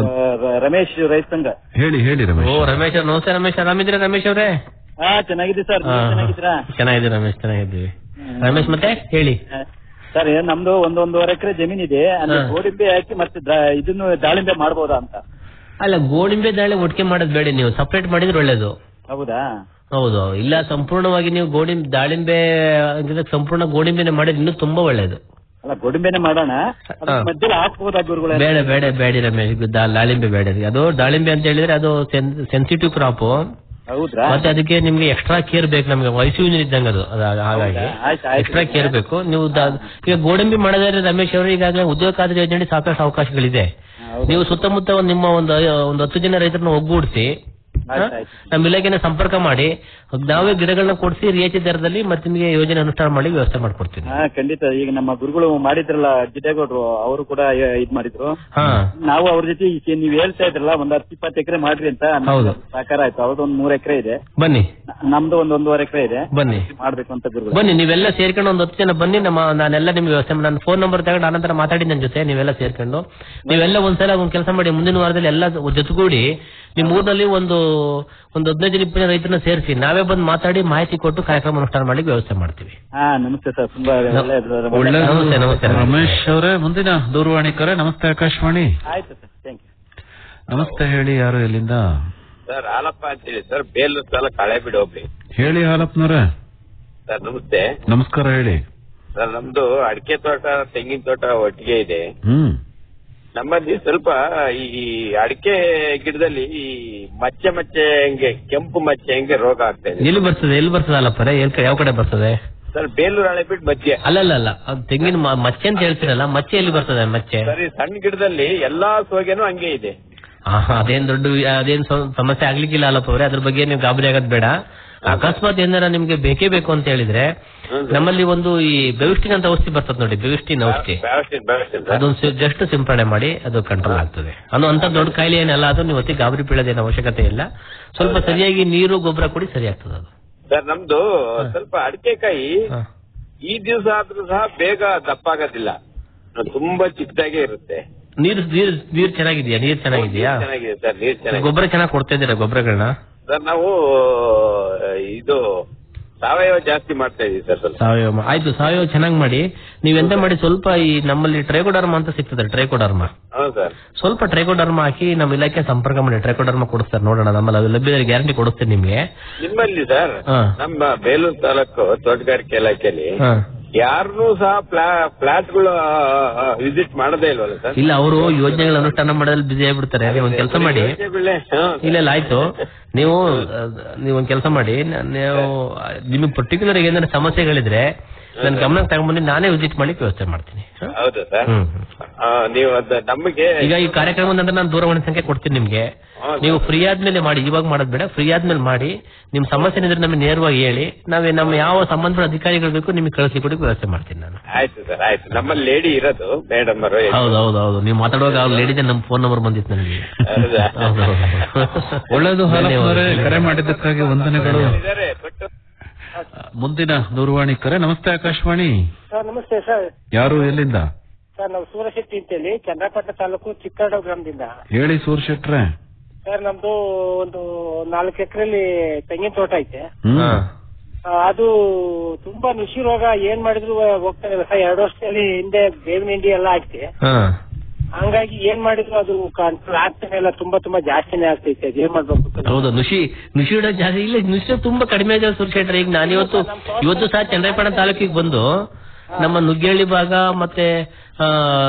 ರಮೇಶ್ ರೈತ ಸಂಘ ಹೇಳಿ ಹೇಳಿ ಓ ರಮೇಶ್ ರಮೇಶ್ ಅವ್ರು ನಮಸ್ತೆ ರಮೇಶ್ ಆರಾಮಿದ್ದೀರಾ ರಮೇಶ್ ಅವರೇ ಹಾ ಚೆನ್ನಾಗಿದೆ ಸರ್ ನೀವು ಚೆನ್ನಾಗಿದ್ದೀರಾ ಚೆನ್ನಾಗಿದೆ ರಮೇಶ್ ಚೆನ್ನಾಗಿದ್ದೀವಿ ರಮೇಶ್ ಮತ್ತೆ ಹೇಳಿ ಸರ್ ಏನ್ ನಮ್ದು ಒಂದ್ ಒಂದೂವರೆ ಎಕರೆ ಜಮೀನಿದೆ ಅಲ್ಲಿ ಹಾ. ಗೋಡಂಬಿ ಹಾಕಿ ಮತ್ತೆ ದ- ಇದನ್ನು ದಾಳಿಂಬೆ ಮಾಡ್ಬೋದಾ ಅಂತ ಅಲ್ಲ ಗೋಡಿಂಬೆ ದಾಳಿ ಒಟ್ಟಿಗೆ ಮಾಡೋದು ಬೇಡ ನೀವು ಸಪರೇಟ್ ಮಾಡಿದ್ರೆ ಒಳ್ಳೇದು ಹೌದಾ ಹೌದು ಇಲ್ಲ ಸಂಪೂರ್ಣವಾಗಿ ನೀವು ಗೋಡಿಂಬೆ ದಾಳಿಂಬೆ ಅಂದ್ರೆ ಸಂಪೂರ್ಣ ಗೋಡಿಂಬೆನೆ ಮಾಡಿದ್ರೆ ಇನ್ನೂ ತುಂಬಾ ಒಳ್ಳೇದು ಅಲ್ಲ ಗೋಡಂಬಿನೇ ಮಾಡೋಣ ಅದ್ರ ಹಾ. ಮಧ್ಯದಲ್ಲಿ ಹಾಕ್ಬೋದಾ ಗುರುಗಳೇ ಬೇಡ ಬೇಡ ಬೇಡಿ ರಮೇಶ್ ಇದು ದಾ- ದಾಳಿಂಬೆ ಬೇಡ ರೀ. ಅದು ದಾಳಿಂಬೆ ಅಂತ ಹೇಳಿದ್ರೆ ಅದು ಸೆನ್ಸಿಟಿವ್ ಕ್ರಾಪ್ ಹೌದ್ರಾ ಮತ್ತೆ ಅದಕ್ಕೆ ನಿಮ್ಗೆ ಎಕ್ಸ್ಟ್ರಾ ಕೇರ್ ಬೇಕು ನಮ್ಗೆ ವಯಸ್ಸು ಇದ್ದಂಗೆ ಅದು ಅದು ಹಾಗಾಗಿ ಹೌದಾ? ಆಯ್ತು, ಆಯ್ತು. ಎಕ್ಸ್ಟ್ರಾ ಕೇರ್ ಬೇಕು ನೀವು ದಾ- ಈಗ ಗೋಡಂಬಿ ಮಾಡೋದಾದ್ರೆ ರಮೇಶ್ ಅವರು ಈಗಾಗಲೇ ಉದ್ಯೋಗ ಖಾತ್ರಿ ಯೋಜನೆ ಸಾಕಷ್ಟು ಅವಕಾಶಗಳಿದೆ ಹೌದು. ನೀವು ಸುತ್ತಮುತ್ತ ಒಂದ್ ನಿಮ್ಮ ಒಂದು ಒಂದು ಹತ್ತು ಜನ ರೈತರನ್ನ ಒಗ್ಗೂಡಿಸಿ ಆಯ್ತು, ಆಯ್ತು. ನಮ್ಮ ಇಲಾಖೆನ ಸಂಪರ್ಕ ಮಾಡಿ ನಾವೇ ಗಿಡಗಳನ್ನ ಕೊಡಿಸಿ ರಿಯಾಯಿತಿ ದರದಲ್ಲಿ ಮತ್ತೆ ನಿಮಗೆ ಯೋಜನೆ ಅನುಷ್ಠಾನ ಮಾಡಿ ವ್ಯವಸ್ಥೆ ಮಾಡ್ಕೊಡ್ತೀನಿ ಹಾ ಖಂಡಿತ ಈಗ ನಮ್ಮ ಗುರುಗಳು ಮಾಡಿದ್ರಲ್ಲ ಜಿಡ್ಡೇಗೌಡ್ರು ಅವರು ಕೂಡ ಇದ್ ಮಾಡಿದ್ರು ಹಾ ನಾವು ಅವ್ರ ಜೊತೆ ಈಗ ನೀವ್ ಹೇಳ್ತಾ ಇದ್ರಲ್ಲ ಒಂದ್ ಹತ್ತು ಇಪ್ಪತ್ತು ಎಕರೆ ಮಾಡ್ರಿ ಅಂತ ನಮ್ಗೆ ಹೌದು. ಸಾಕಾರ ಆಯ್ತು ಅವ್ರದ್ದು ಒಂದ್ ಮೂರ್ ಎಕರೆ ಇದೆ ಬನ್ನಿ ನ- ನಮ್ದು ಒಂದ್ ಒಂದೂವರೆ ಎಕರೆ ಇದೆ ಬನ್ನಿ ಮಾಡ್ಬೇಕು ಅಂತ ಗುರುಗಳು ಬನ್ನಿ ನೀವೆಲ್ಲ ಸೇರ್ಕೊಂಡು ಒಂದು ಹತ್ತು ಜನ ಬನ್ನಿ ನಮ್ಮ ನಾನೆಲ್ಲ ನಿಮ್ಗೆ ವ್ಯವಸ್ಥೆ ಮಾಡಿ- ನನ್ನ ಫೋನ್ ನಂಬರ್ ತಗೊಂಡು ಆನಂತರ ಮಾತಾಡಿ ನನ್ನ ಜೊತೆ ನೀವೆಲ್ಲ ಸೇರ್ಕೊಂಡು ನೀವೆಲ್ಲ ಒಂದ್ಸಲ ಒಂದ್ ಕೆಲಸ ಮಾಡಿ ಮುಂದಿನ ವಾರದಲ್ಲಿ ಎಲ್ಲ ಜೊತೆಗೂಡಿ ನಿಮ್ ಊರಿನಲ್ಲಿ ಒಂದು ಒಂದು ಹದಿನೈದು ಜನ ಇಪ್ಪತ್ತು ಜನ ರೈತರನ್ನ ಸೇರಿಸಿ ನಾವೇ ಬಂದು ಮಾತಾಡಿ ಮಾಹಿತಿ ಕೊಟ್ಟು ಕಾರ್ಯಕ್ರಮ ಅನುಷ್ಠಾನ ಮಾಡಿ ವ್ಯವಸ್ಥೆ ಮಾಡ್ತೀವಿ ಹಾ ನಮಸ್ತೆ ಸರ್ ತುಂಬಾ ಒಳ್ಳೆಯದು ಒಳ್ಳೇದು ನಮಸ್ತೆ, ನಮಸ್ತೆ. ರಮೇಶ್ ಅವರೇ ಮುಂದಿನ ದೂರವಾಣಿ ಕರೆ ನಮಸ್ತೆ ಆಕಾಶವಾಣಿ ಆಯ್ತು ಸರ್ ಥ್ಯಾಂಕ್ ಯು ನಮಸ್ತೆ ಹೇಳಿ ಯಾರು ಎಲ್ಲಿಂದ ಸರ್ ಹಾಲಪ್ಪ ಅಂತೇಳಿ ಸರ್ ಬೇಲೂರು ತಾಲೂಕು ಹಳೆಬೀಡು ಹೋಗ್ಲಿ ಹೇಳಿ ಹಾಲಪ್ಪನವ್ರೆ ಸರ್ ನಮಸ್ತೆ ನಮಸ್ಕಾರ ಹೇಳಿ ಸರ್ ನಮ್ದು ಅಡಿಕೆ ತೋಟ ತೆಂಗಿನ ತೋಟ ಒಟ್ಟಿಗೆ ಇದೆ ಹ್ಮ್ ನಮ್ಮಲ್ಲಿ ಸ್ವಲ್ಪ ಈ ಅಡಿಕೆ ಗಿಡದಲ್ಲಿ ಈ ಮಚ್ಚೆ ಮಚ್ಚೆ ಹೆಂಗೆ ಕೆಂಪು ಮಚ್ಚೆ ಹೆಂಗೆ ರೋಗ ಆಗ್ತಾ ಇದೆ ಎಲ್ಲಿ ಬರ್ತದೆ ಎಲ್ಲಿ ಬರ್ತದೆ ಅಲ್ಲಪ್ಪರೆ ಎಲ್ಲಿ ಯಾವ ಕಡೆ ಬರ್ತದೆ ಸರ್ ಬೇಲೂರು ಹಳೆಬೀಡು ಮಧ್ಯೆ ಅಲ್ಲಲ್ಲ ಅಲ್ಲ ಅದು ತೆಂಗಿನ ಮ- ಮಚ್ಚೆ ಅಂತ ಹೇಳ್ತೀರಲ್ಲ ಮಚ್ಚೆ ಎಲ್ಲಿ ಬರ್ತದೆ ಮಚ್ಚೆ ಸರಿ ಸಣ್ಣ ಗಿಡದಲ್ಲಿ ಎಲ್ಲಾ ಸೋಗೆನೂ ಹಂಗೆ ಇದೆ ಆಹಾ, ಅದೇನ್ ದೊಡ್ಡ ವಿ- ಅದೇನ್ ಸ- ಸಮಸ್ಯೆ ಆಗ್ಲಿಕ್ಕಿಲ್ಲ ಅಲ್ಲಪ್ಪ ಅವ್ರೆ ಅದ್ರ ಬಗ್ಗೆ ನೀವು ಗಾಬರಿ ಆಗೋದ್ ಬೇಡ ಅಕಸ್ಮಾತ್ ಏನಾರ ನಿಮ್ಗೆ ಬೇಕೇ ಬೇಕು ಅಂತ ಹೇಳಿದ್ರೆ ನಮ್ಮಲ್ಲಿ ಒಂದು ಈ ಬೆವಿಸ್ಟಿನ್ ಅಂತ ಔಷಧಿ ಬರ್ತದೆ ನೋಡಿ ಬೆವಿಸ್ಟಿನ್ ಔಷಧಿ ಬೆಳಸ್ತೀನಿ ಬೆಳಸ್ತೀನಿ ಸರ್ ಅದೊಂದು ಜಸ್ಟ್ ಸಿಂಪಡಣೆ ಮಾಡಿ ಅದು ಕಂಟ್ರೋಲ್ ಆಗ್ತದೆ ಅದು ಅಂತ ದೊಡ್ಡ ಕಾಯಿಲೆ ಏನಲ್ಲ ಅದು ನೀವು ಹೊತ್ತಿ ಗಾಬರಿ ಬೀಳೋದೇನು ಅವಶ್ಯಕತೆ ಇಲ್ಲ ಸ್ವಲ್ಪ ಸರಿಯಾಗಿ ನೀರು ಗೊಬ್ಬರ ಕೊಡಿ ಸರಿ ಆಗ್ತದೆ ಅದು ಸರ್ ನಮ್ದು ಸ್ವಲ್ಪ ಅಡಿಕೆಕಾಯಿ ಹಾ. ಈ ದಿವಸ ಆದ್ರೂ ಸಹ ಬೇಗ ದಪ್ಪಾಗೋದಿಲ್ಲ ತುಂಬಾ ಚಿಕ್ಕದಾಗೆ ಇರುತ್ತೆ ನೀರು ನೀರು ನೀರು ಚೆನ್ನಾಗಿದ್ಯಾ ನೀರು ಚೆನ್ನಾಗಿದ್ಯಾ ನೀರ್ ಚೆನ್ನಾಗಿದೆ ಸರ್ ನೀರ್ ಚೆನ್ನಾಗಿದೆ ಗೊಬ್ಬರ ಚೆನ್ನಾಗಿ ಕೊಡ್ತಾ ಇದ್ದೀರಾ ಗೊಬ್ಬರಗಳನ್ನ ಸರ್ ನಾವು ಇದು ಸಾವಯವ ಜಾಸ್ತಿ ಮಾಡ್ತಾ ಇದೀವಿ ಸರ್ ಸ್ವಲ್ಪ ಸಾವಯವ ಮಾ- ಆಯ್ತು ಸಾವಯವ ಚೆನ್ನಾಗಿ ಮಾಡಿ ನೀವೆಂತ ಮಾಡಿ ಸ್ವಲ್ಪ ಈ ನಮ್ಮಲ್ಲಿ ಟ್ರೈಕೋಡರ್ಮ ಅಂತ ಸಿಗ್ತದೆ ಟ್ರೈಕೋಡರ್ಮ ಹೌದು ಸರ್ ಸ್ವಲ್ಪ ಟ್ರೈಕೋಡರ್ಮ ಹಾಕಿ ನಮ್ಮ ಇಲಾಖೆ ಸಂಪರ್ಕ ಮಾಡಿ ಟ್ರೈಕೋಡರ್ಮ ಕೊಡಿಸ್ತಾರೆ ನೋಡೋಣ ನಮ್ಮಲ್ಲಿ ಅದು ಲಭ್ಯ ಗ್ಯಾರಂಟಿ ಕೊಡಿಸ್ತೀನಿ ನಿಮ್ಗೆ ನಿಮ್ಮಲ್ಲಿ ಸರ್ ಹಾ. ನಮ್ಮ ಬೇಲೂರು ತಾಲೂಕು ತೋಟಗಾರಿಕೆ ಇಲಾಖೆಯಲ್ಲಿ ಹಾ. ಯಾರನ್ನೂ ಸಹ ಫ್ಲಾಟ್ಗಳು ವಿಸಿಟ್ ಮಾಡದೇ ಇಲ್ವಲ್ಲ ಸರ್ ಇಲ್ಲ ಅವರು ಯೋಜನೆಗಳ ಅನುಷ್ಠಾನ ಮಾಡೋದ್ರಲ್ಲಿ ಬಿಸಿ ಆಗ್ಬಿಡ್ತಾರೆ ನೀವು ಒಂದ್ ಕೆಲಸ ಮಾಡಿ ಯೋಜನೆಗಳೇ, ಹಾ. ಇಲ್ಲ ಇಲ್ಲ ಆಯ್ತು ನೀವು ನೀವು ಒಂದ್ ಕೆಲಸ ಮಾಡಿ ನ- ನೀವು ನಿಮಗೆ ಪರ್ಟಿಕ್ಯುಲರ್ ಏನಾದ್ರು ಸಮಸ್ಯೆಗಳಿದ್ರೆ ನನ್ನ ಗಮನಕ್ಕೆ ತಗೊಂಡ್ಬಂದು ನಾನೇ ವಿಸಿಟ್ ಮಾಡ್ಲಿಕ್ಕೆ ವ್ಯವಸ್ಥೆ ಮಾಡ್ತೀನಿ ಹ? ಹೌದು ಸರ್ ಹ್ಮ್ ಆ, ನೀವು ಅದ ನಮಗೆ ಈಗ ಈ ಕಾರ್ಯಕ್ರಮ ನಂತರ ನಾನು ದೂರವಾಣಿ ಸಂಖ್ಯೆ ಕೊಡ್ತೀನಿ ನಿಮ್ಗೆ ಹೌದು. ನೀವು ಫ್ರೀ ಆದ್ಮೇಲೆ ಮಾಡಿ ಇವಾಗ ಮಾಡೋದ್ ಬೇಡ ಫ್ರೀ ಆದ್ಮೇಲೆ ಮಾಡಿ ನಿಮ್ ಸಮಸ್ಯೆ ಇದ್ರೆ ನಮಗೆ ನೇರವಾಗಿ ಹೇಳಿ ನಾವೇ ನಮ್ಮ ಯಾವ ಸಂಬಂಧಪಟ್ಟ ಅಧಿಕಾರಿಗಳು ಬೇಕು ನಿಮಗೆ ಕಳಿಸಿ ಕೊಡಿ ವ್ಯವಸ್ಥೆ ಮಾಡ್ತೀನಿ ನಾನು ಆಯ್ತು ಸರ್ ಆಯ್ತು ನಮ್ಮಲ್ಲಿ ಲೇಡಿ ಇರೋದು ಮೇಡಮ್ ಅವರು ಹೌದು ಹೌದು ಹೌದು ನೀವು ಮಾತಾಡುವಾಗ ಅವ್ರು ಲೇಡಿದೆ ನಮ್ಮ ಫೋನ್ ನಂಬರ್ ಬಂದಿತ್ತು ನನಗೆ ಹೌದಾ? ಹೌದು, ಹೌದು. ಒಳ್ಳೇದು ಹಾಲಪ್ಪನವರೇ ಧನ್ಯವಾದ. ಕರೆ ಮಾಡಿದ್ದಕ್ಕಾಗಿ ವಂದನೆಗಳು ಇದಾರೆ ಬಟ್ ಮುಂದಿನ ದೂರವಾಣಿ ಕರೆ ನಮಸ್ತೆ ಆಕಾಶವಾಣಿ ಸರ್ ನಮಸ್ತೆ ಸರ್ ಯಾರು ಎಲ್ಲಿಂದ ಸರ್ ನಾವು ಸೂರಶೆಟ್ಟಿ ಅಂತೇಳಿ ಚಂದ್ರಪಟ್ಟಣ ತಾಲೂಕು ಚಿಕ್ಕರಡ ಗ್ರಾಮದಿಂದ ಹೇಳಿ ಸೂರ್ಶೆಟ್ರೆ ಸರ್ ನಮ್ದು ಒಂದು ನಾಲ್ಕು ಎಕರೆಲಿ ತೆಂಗಿನ ತೋಟ ಐತೆ ಹ್ಮ್ ಹಾ. ಆ, ಅದು ತುಂಬಾ ನುಸಿ ರೋಗ ಏನ್ ಮಾಡಿದ್ರು ಹೋಗ್ತಾ ಇಲ್ಲ ಸರ್ ಎರಡು ವರ್ಷದಲ್ಲಿ ಹಿಂದೆ ಬೇವಿನ ಹಿಂಡಿ ಎಲ್ಲ ಹಾಕ್ತಿ ಹಾ. ಹಂಗಾಗಿ ಏನ್ ಮಾಡಿದ್ರು ಅದು ಕಂಟ್ರೋಲ್ ಆಗ್ತಾನೆ ಇಲ್ಲ ತುಂಬಾ ತುಂಬಾ ಜಾಸ್ತಿನೇ ಆಗ್ತೈತೆ ಅದ್ ಏನ್ ಮಾಡ್ಬೇಕು ಅಂತ ಹೌದು ನುಷಿ ನುಷಿ ಹೊಡೆಯೋದು ಜಾಸ್ತಿ ಇಲ್ಲ ನುಷಿ ತುಂಬಾ ಕಡಿಮೆ ಇದೆ ಸುರೇಶ್ ಈಗ ನಾನು ಇವತ್ತು ಇವತ್ತು ಸಹ ಚಂದ್ರಪಣ ತಾಲೂಕಿಗೆ ಬಂದು ನಮ್ಮ ನುಗ್ಗೇಹಳ್ಳಿ ಭಾಗ ಮತ್ತೆ ಆ,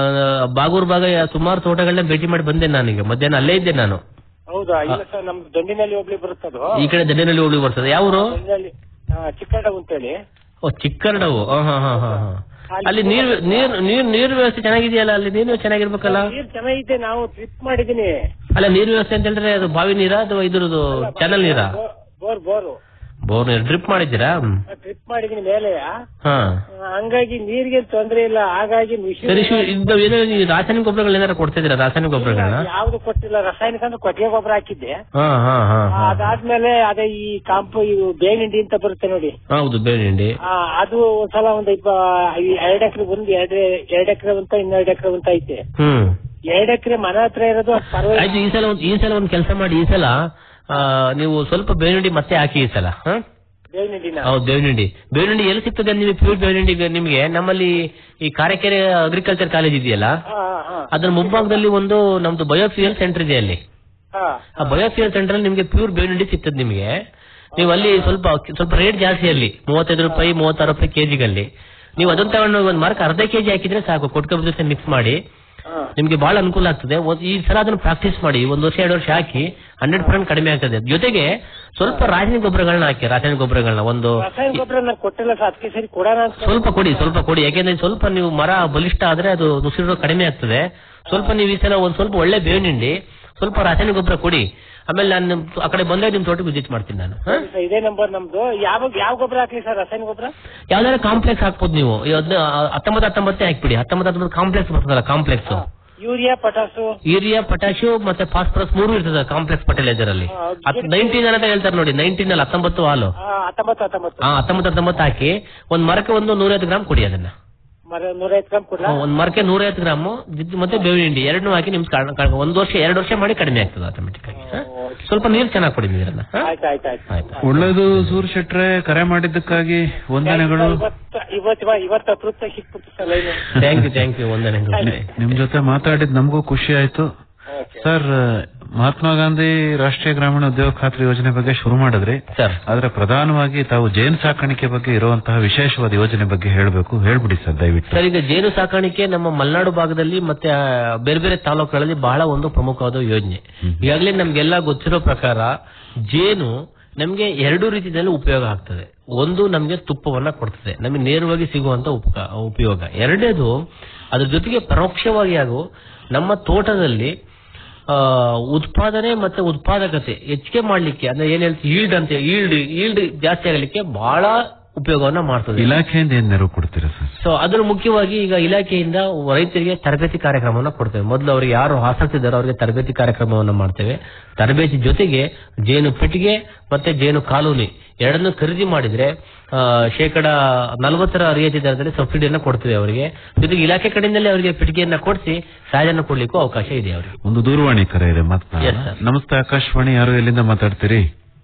ಬಾಗೂರ್ ಭಾಗ ಸುಮಾರು ತೋಟಗಳನ್ನ ಭೇಟಿ ಮಾಡಿ ಬಂದೆ ನಾನೀಗ ಮಧ್ಯಾಹ್ನ ಅಲ್ಲೇ ಇದ್ದೆ ನಾನು ಹೌದಾ ಇಲ್ಲ ಸರ್ ನಮ್ ದಂಡಿನಲ್ಲಿ ಹೋಗ್ಲಿ ಬರುತ್ತದು ಈ ಕಡೆ ದಂಡೆನಲ್ಲಿ ಹೋಗಿ ಬರ್ತದೆ ಯಾವರು ದಂಡಿನಲ್ಲಿ ಚಿಕ್ಕಡ ಅಂತೇಳಿ ಓ ಚಿಕ್ಕರ್ಡವು ಹಾ ಹಾ ಹಾ ಹಾ ಹಾ. ಅಲ್ಲಿ ನೀರ್ ನೀರ್ ನೀರ್ ನೀರ್ ವ್ಯವಸ್ಥೆ ಚೆನ್ನಾಗಿದೆಯಲ್ಲ ಅಲ್ಲಿ ನೀರ್ ವ್ಯವಸ್ಥೆ ಚೆನ್ನಾಗಿರ್ಬೇಕಲ್ಲ ನೀರ್ ಚೆನ್ನಾಗಿದೆ ನಾವು ಟ್ರಿಪ್ ಮಾಡಿದೀನಿ ಅಲ್ಲ ನೀರ್ ವ್ಯವಸ್ಥೆ ಅಂತ ಹೇಳಿದ್ರೆ ಅದು ಬಾವಿ ನೀರಾ ಅಥವಾ ಇದ್ರದ್ದು ಚಾನಲ್ ನೀರಾ ಬೋರ್ ಬೋರು ಬೋರ್ ನೀರು ಡ್ರಿಪ್ ಮಾಡಿದ್ದೀರಾ ಹ್ಮ್. ಟ್ರಿಪ್ ಮಾಡಿದೀನಿ ಮೇಲೆ ಹಾ ಹಂಗಾಗಿ ನೀರಿಗೆ ತೊಂದ್ರೆ ಇಲ್ಲ ಹಾಗಾಗಿ ನುಸಿ ಸರಿ ಶಿವ ಇದು ಏನೋ ನೀವು ರಾಸಾಯನಿಕ ಗೊಬ್ಬರಗಳು ಏನಾರ ಕೊಡ್ತಿದ್ದೀರಾ ರಾಸಾಯನಿಕ ಗೊಬ್ಬರಗಳನ್ನ ಯಾವ್ದು ಕೊಟ್ಟಿಲ್ಲ ರಾಸಾಯನಿಕ ಅಂದ್ರೆ ಕೊಟ್ಟಿಗೆ ಗೊಬ್ಬರ ಹಾಕಿದ್ದೆ ಹಾ ಹಾ ಹಾ ಆ, ಹಾ. ಅದಾದ್ಮೇಲೆ ಅದೇ ಈ ಕಾಂಪು ಇವು ಬೇವಿನ ಹಿಂಡಿ ಅಂತ ಬರುತ್ತೆ ನೋಡಿ ಹೌದು ಬೇವಿನ ಹಿಂಡಿ ಆ, ಅದು ಒಂದ್ಸಲ ಒಂದ್ ಇಪ್ಪ ಎರಡ್ ಎಕರೆ ಒಂದು ಎರಡ್ ಎರಡ್ ಎಕರೆ ಅಂತ ಇನ್ನೆರಡ್ ಎಕರೆ ಅಂತ ಐತೆ ಹ್ಮ್ ಎರಡ್ ಎಕರೆ ಮನೆ ಹತ್ರ ಇರೋದು ಅದ್ ಪರವಾಗಿಲ್ಲ ಆಯ್ತು ಈ ಸಲ ಒಂದ್ ಈ ಸಲ ಒಂದ್ ಕೆಲಸ ಮಾಡಿ ಈ ಸಲ ಆ, ನೀವು ಸ್ವಲ್ಪ ಬೇವಿನ ಹಿಂಡಿ ಮತ್ತೆ ಹಾಕಿ ಈ ಸಲ ಹಾ ಬೇವಿನ ಹಿಂಡಿನ ಹೌದು ಬೇವಿನ ಹಿಂಡಿ ಬೇವಿನ ಹಿಂಡಿ ಎಲ್ಲಿ ಸಿಗ್ತದೆ ನಿಮಗೆ ಪ್ಯೂರ್ ಬೇವಿನ ಹಿಂಡಿ ನಿಮಗೆ ನಮ್ಮಲ್ಲಿ ಈ ಕಾರೆಕೆರೆ ಅಗ್ರಿಕಲ್ಚರ್ ಕಾಲೇಜ್ ಇದೆಯಲ್ಲ ಹಾ ಹಾ ಅದರ ಮುಂಭಾಗದಲ್ಲಿ ಒಂದು ನಮ್ದು ಬಯೋಫ್ಯೂಯಲ್ ಸೆಂಟರ್ ಇದೆ ಅಲ್ಲಿ ಹಾ ಆ ಬಯೋಫ್ಯೂಯಲ್ ಸೆಂಟರ್ ಅಲ್ಲಿ ನಿಮಗೆ ಪ್ಯೂರ್ ಬೇವಿನ ಹಿಂಡಿ ಸಿಗ್ತದೆ ನಿಮಗೆ ನೀವು ಅಲ್ಲಿ ಸ್ವಲ್ಪ ಸ್ವಲ್ಪ ರೇಟ್ ಜಾಸ್ತಿ ಅಲ್ಲಿ ಮೂವತ್ತೈದು ರೂಪಾಯಿ ಮೂವತ್ತಾರು ರೂಪಾಯಿ ಕೆಜಿಗಲ್ಲಿ ನೀವು ಅದನ್ನ ತಗೊಂಡು ಒಂದ್ ಮಾರ್ಕ್ ಅರ್ಧ ಕೆಜಿ ಹಾಕಿದ್ರೆ ಸಾಕು ಕೊಟ್ಕೊಬ್ಬ ಜೊತೆ ಮಿಕ್ಸ್ ಮಾಡಿ ಹಾ ನಿಮ್ಗೆ ಬಹಳ ಅನುಕೂಲ ಆಗ್ತದೆ ಒಂದ್- ಈ ಸಲ ಅದನ್ನ ಪ್ರಾಕ್ಟೀಸ್ ಮಾಡಿ ಒಂದ್ ವರ್ಷ ಎರಡು ವರ್ಷ ಹಾಕಿ ಹಂಡ್ರೆಡ್ ಪರ್ಸೆಂಟ್ ಕಡಿಮೆ ಆಗ್ತದೆ ಜೊತೆಗೆ ಸ್ವಲ್ಪ ರಾಸಾಯನಿಕ ಗೊಬ್ಬರಗಳನ್ನ ಹಾಕಿ ರಾಸಾಯನಿಕ ಗೊಬ್ಬರಗಳನ್ನ ಒಂದು ರಾಸಾಯನಿಕ ಗೊಬ್ಬರ ನಾನು ಕೊಟ್ಟಿಲ್ಲ ಸರ್ ಅದಕ್ಕೆ ಸರಿ ಕೊಡೋಣ ಅಂತ ಸ್ವಲ್ಪ ಕೊಡಿ ಸ್ವಲ್ಪ ಕೊಡಿ ಯಾಕೆಂದ್ರೆ ಸ್ವಲ್ಪ ನೀವು ಮರ ಬಲಿಷ್ಠ ಆದ್ರೆ ಅದು ನುಸಿರು ಕಡಿಮೆ ಆಗ್ತದೆ ಸ್ವಲ್ಪ ನೀವು ಈ ಸಲ ಒಂದ್ ಸ್ವಲ್ಪ ಒಳ್ಳೆ ಬೇವಿನ ಹಿಂಡಿ ಸ್ವಲ್ಪ ರಾಸಾಯನಿಕ ಗೊಬ್ಬರ ಕೊಡಿ ಆಮೇಲೆ ನಾನು ನಿಮ್ ಆ ಕಡೆ ಬಂದಾಗ ನಿಮ್ ತೋಟಕ್ಕೆ ವಿಸಿಟ್ ಮಾಡ್ತೀನಿ ನಾನು ಹಾ? ಸರ್, ಇದೇ ನಂಬರ್ ನಮ್ದು ಯಾವ ಯಾವ ಗೊಬ್ಬರ ಹಾಕ್ಲಿ ಸರ್ ರಾಸಾಯನಿಕ ಗೊಬ್ಬರ ಯಾವ್ದಾದ್ರು ಕಾಂಪ್ಲೆಕ್ಸ್ ಹಾಕ್ಬೋದು ನೀವು ಈ ಹದ್ನ- ಹತ್ತೊಂಬತ್ತು ಹತ್ತೊಂಬತ್ತೇ ಹಾಕ್ಬಿಡಿ ಹತ್ತೊಂಬತ್ತು ಹತ್ತೊಂಬತ್ತು ಕಾಂಪ್ಲೆಕ್ಸ್ ಬರ್ತದಲ್ಲ ಕಾಂಪ್ಲೆಕ್ಸ್ ಯೂರಿಯಾ ಪಟಾಸು ಯೂರಿಯಾ ಪೊಟ್ಯಾಶಿಯೋ ಮತ್ತೆ ಫಾಸ್ಫರಸ್ ಮೂರು ಇರ್ತದೆ ಕಾಂಪ್ಲೆಕ್ಸ್ ಫರ್ಟಿಲೈಸರ್ ಅಲ್ಲಿ ಹಾ, ನೈನ್ಟೀನ್ ಅಂತ ಹೇಳ್ತಾರೆ ನೋಡಿ ನೈನ್ಟೀನ್ ಅಲ್ಲಿ ಹತ್ತೊಂಬತ್ತು ಹಾಲು ಆ, ಹತ್ತೊಂಬತ್ತು ಹತ್ತೊಂಬತ್ತು ಹಾ ಹತ್ತೊಂಬತ್ತು ಹತ್ತೊಂಬತ್ತು ಹಾಕಿ ಒಂದ್ ಮರಕ್ಕೆ ಒಂದು ನೂರೈವತ್ತು ಗ್ರಾಮ್ ಕೊಡಿ ಅದನ್ನ ಮರ ನೂರೈವತ್ತು ಗ್ರಾಮ್ ಕೊಡ್ಲಾ ಹಾ, ಒಂದ್ ಮರಕ್ಕೆ ನೂರೈವತ್ತು ಗ್ರಾಮ್ ಮತ್ತೆ ಬೇವಿನ ಹಿಂಡಿ ಎರಡನ್ನೂ ಹಾಕಿ ನಿಮ್ಗೆ ಕಾರಣ- ಕಾರಣ- ಒಂದ್ ವರ್ಷ ಎರಡು ವರ್ಷ ಮಾಡಿ ಕಡಿಮೆ ಆಗ್ತದೆ ಆಟೋಮೆಟಿಕ್ ಆಗಿ ಹಾ? ಸ್ವಲ್ಪ ನೀರು ಚೆನ್ನಾಗಿ ಕೊಡಿ ನೀರನ್ನ ಹಾ? ಆಯ್ತು ಆಯ್ತು ಆಯ್ತು ಆಯ್ತಾ ಒಳ್ಳೇದು ಸೂರ್ ಶೆಟ್ರೆ ಕರೆ ಮಾಡಿದ್ದಕ್ಕಾಗಿ ವಂದನೆಗಳು ಇವತ್ತು ಇವತ್ತು ಇವತ್ತು ಅಪೃತ ಸಿಕ್ಬಿಟ್ಟು sir line thank you thank you ಒಂದನೇ ನಿಮ್ ಜೊತೆ ಮಾತಾಡಿದ್ ನಮಗೂ ಖುಷಿ ಆಯ್ತು ಸರ್ ಮಹಾತ್ಮ ಗಾಂಧಿ ರಾಷ್ಟ್ರೀಯ ಗ್ರಾಮೀಣ ಉದ್ಯೋಗ ಖಾತ್ರಿ ಯೋಜನೆ ಬಗ್ಗೆ ಶುರು ಮಾಡಿದ್ರಿ ಸರ್ ಆದ್ರೆ ಪ್ರಧಾನವಾಗಿ ತಾವು ಜೇನು ಸಾಕಾಣಿಕೆ ಬಗ್ಗೆ ಇರುವಂತಹ ವಿಶೇಷವಾದ ಯೋಜನೆ ಬಗ್ಗೆ ಹೇಳ್ಬೇಕು ಹೇಳ್ಬಿಡಿ ಸರ್ ದಯವಿಟ್ಟು ಸರ್ ಈಗ ಜೇನು ಸಾಕಾಣಿಕೆ ನಮ್ಮ ಮಲೆನಾಡು ಭಾಗದಲ್ಲಿ ಮತ್ತೆ ಆ, ಬೇರೆ ಬೇರೆ ತಾಲೂಕುಗಳಲ್ಲಿ ಬಹಳ ಒಂದು ಪ್ರಮುಖವಾದ ಯೋಜನೆ ಈಗಾಗಲೇ ನಮ್ಗೆಲ್ಲ ಗೊತ್ತಿರೋ ಪ್ರಕಾರ ಜೇನು ನಮ್ಗೆ ಎರಡು ರೀತಿಯಲ್ಲಿ ಉಪಯೋಗ ಆಗ್ತದೆ ಒಂದು ನಮ್ಗೆ ತುಪ್ಪವನ್ನ ಕೊಡ್ತದೆ ನಮಗೆ ನೇರವಾಗಿ ಸಿಗುವಂತ ಉಪಕ- ಉಪಯೋಗ ಎರಡನೇದು ಅದ್ರ ಜೊತೆಗೆ ಪರೋಕ್ಷವಾಗಿ ಹಾಗೂ ನಮ್ಮ ತೋಟದಲ್ಲಿ ಆ, ಉತ್ಪಾದನೆ ಮತ್ತೆ ಉತ್ಪಾದಕತೆ ಹೆಚ್ಚಿಗೆ ಮಾಡ್ಲಿಕ್ಕೆ ಅಂದ್ರೆ ಏನ್ ಹೇಳ್ತೀವಿ ಈಲ್ಡ್ ಅಂತ ಈಲ್ಡ್ ಈಲ್ಡ್ ಜಾಸ್ತಿ ಆಗಲಿಕ್ಕೆ ಬಹಳ ಉಪಯೋಗವನ್ನ ಮಾಡ್ತದೆ ಇಲಾಖೆಯಿಂದ ಏನ್ ನೆರವು ಕೊಡ್ತೀರಾ ಸರ್ ಸೊ ಅದ್ರ ಮುಖ್ಯವಾಗಿ ಈಗ ಇಲಾಖೆಯಿಂದ ರೈತರಿಗೆ ತರಬೇತಿ ಕಾರ್ಯಕ್ರಮವನ್ನ ಕೊಡ್ತೇವೆ ಮೊದಲು ಅವ್ರಿಗೆ ಯಾರು ಆಸಕ್ತಿ ಇದ್ದಾರೋ ಅವರಿಗೆ ತರಬೇತಿ ಕಾರ್ಯಕ್ರಮವನ್ನ ಮಾಡ್ತೇವೆ ತರಬೇತಿ ಜೊತೆಗೆ ಜೇನು ಪೆಟ್ಟಿಗೆ ಮತ್ತೆ ಜೇನು ಕಾಲೋನಿ ಎರಡನ್ನು ಖರೀದಿ ಮಾಡಿದ್ರೆ ಆ, ಶೇಕಡ ನಲವತ್ತರ ರಿಯಾಯಿತಿ ದರದಲ್ಲಿ ಸಬ್ಸಿಡಿಯನ್ನ ಕೊಡ್ತೇವೆ ಅವರಿಗೆ ಜೊತೆಗೆ ಇಲಾಖೆ ಕಡೆಯಿಂದಲೇ ಅವರಿಗೆ ಪೆಟ್ಟಿಗೆಯನ್ನ ಕೊಡಿಸಿ ಸಹಾಯನ ಕೊಡ್ಲಿಕ್ಕೂ ಅವಕಾಶ ಇದೆ ಅವರಿಗೆ ಒಂದು ದೂರವಾಣಿ ಕರೆ ಇದೆ ಮಾತನಾಡೋಣ Yes, sir. ನಮಸ್ತೆ ಆಕಾಶವಾಣಿ ಯಾರು ಎಲ್ಲಿಂದ ಮಾತಾಡ್ತೀರಿ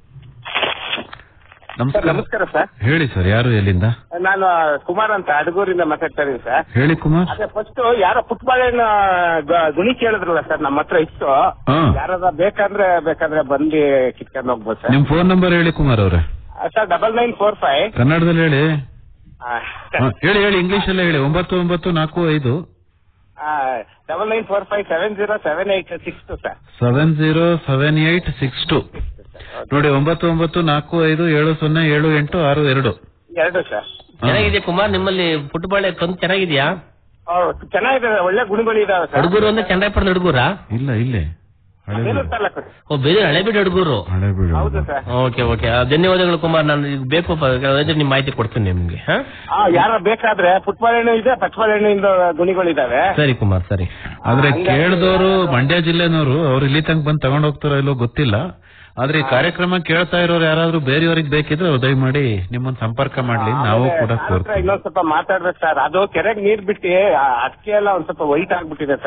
ನಮಸ್ಕಾರ ನಮಸ್ಕಾರ ಸರ್ ಹೇಳಿ ಸರ್ ಯಾರು ಎಲ್ಲಿಂದ ನಾನು ಕುಮಾರ್ ಅಂತ ಅಡಗೂರಿಂದ ಮಾತಾಡ್ತಾ ಇದೀನಿ ಸರ್ ಹೇಳಿ ಕುಮಾರ್ ಅದೇ ಫಸ್ಟ್ ಯಾರೋ ಫುಟ್ಬಾಲ್ ಏನ ಗುಣಿ ಕೇಳಿದ್ರಲ್ಲ ಸರ್ ನಮ್ಮ ಹತ್ರ ಇತ್ತು ಹಾ. ಯಾರಾದ ಬೇಕಂದ್ರೆ ಬೇಕಾದ್ರೆ ಬಂದು ಕಿತ್ಕೊಂಡು ಹೋಗ್ಬೋದು ಸರ್ ನಿಮ್ ಫೋನ್ ನಂಬರ್ ಹೇಳಿ ಕುಮಾರ್ ಅವ್ರೆ sir double nine four five ಕನ್ನಡದಲ್ಲಿ ಹೇಳಿ ಹಾ, ಹೇಳಿ ಹೇಳಿ ಇಂಗ್ಲಿಷ್ ಅಲ್ಲೇ ಹೇಳಿ ಒಂಬತ್ತು ಒಂಬತ್ತು ನಾಲ್ಕು ಐದು double nine four five seven zero seven eight six two sir seven zero seven eight six two ನೋಡಿ ಒಂಬತ್ತು ಒಂಬತ್ತು ನಾಲ್ಕು ಐದು ಏಳು ಸೊನ್ನೆ ಏಳು ಎಂಟು ಆರು ಎರಡು ಎರಡು ಸರ್ ಚೆನ್ನಾಗಿದೆ ಕುಮಾರ್ ನಿಮ್ಮಲ್ಲಿ ಫುಟ್ಬಾಲ್ ಕಂತು ಚೆನ್ನಾಗಿದ್ಯಾ ಚೆನ್ನಾಗಿದೆ ಒಳ್ಳೆ ಗುಣಗಳು ಇದಾವೆ ಸರ್ ಹುಡುಗರು ಅಂದ್ರೆ ಚಂದ್ರಪ್ಪನ ಹುಡುಗರಾ ಇಲ್ಲ ಇಲ್ಲೇ ಹಳೆ ಏನು ತಾಲೂಕು ಓ ಬೇರೆ ಹಳೆಬೀಡು ಹುಡುಗರು ಹಳೆ ಬೀಡು ಹೌದು ಸರ್ ಓಕೆ ಓಕೆ ಧನ್ಯವಾದಗಳು ಕುಮಾರ್ ನಾನು ಈಗ ಬೇಕು ಪ- ಇದ್ರೆ ನಿಮ್ ಮಾಹಿತಿ ಕೊಡ್ತೀನಿ ನಿಮ್ಗೆ ಹಾ? ಆ ಯಾರ ಬೇಕಾದ್ರೆ ಫುಟ್ಬಾಲ್ ಎಣ್ಣೆ ಇದೆ ಪಟ್ಬಾಲ್ ಎಣ್ಣೆಯಿಂದ ಗುಣಿಗಳಿದಾವೆ ಸರಿ ಕುಮಾರ್ ಸರಿ ಆದ್ರೆ ಕೇಳಿದವರು ಮಂಡ್ಯ ಜಿಲ್ಲೆನವರು ಅವ್ರು ಇಲ್ಲಿ ತನಕ ಬಂದು ತಗೊಂಡ್ ಹೋಗ್ತಾರೋ ಇಲ್ಲೋ ಗೊತ್ತಿಲ್ಲ ಆದ್ರೆ ಈ ಕಾರ್ಯಕ್ರಮ ಕೇಳ್ತಾ ಇರೋರು ಯಾರಾದ್ರೂ ಬೇರೆಯವ್ರಿಗೆ ಬೇಕಿದ್ರೆ ಅವ್ರು ದಯಮಾಡಿ ನಿಮ್ಮನ್ನ ಸಂಪರ್ಕ ಮಾಡ್ಲಿ ನಾವು ಕೂಡ ನಾನ್ ಹತ್ರ ಕೋರ್ತೀವಿ ಇನ್ನೊಂದ್ ಸ್ವಲ್ಪ ಮಾತಾಡ್ಬೇಕು ಸರ್ ಅದು ಕೆರೆಗೆ ನೀರ್ ಬಿಟ್ಟು ಆ ಅಡಿಕೆ ಎಲ್ಲ ಒಂದ್ ಸ್ವಲ್ಪ ವೈಟ್ ಆಗ್ಬಿಟ್ಟಿದೆ ಸರ್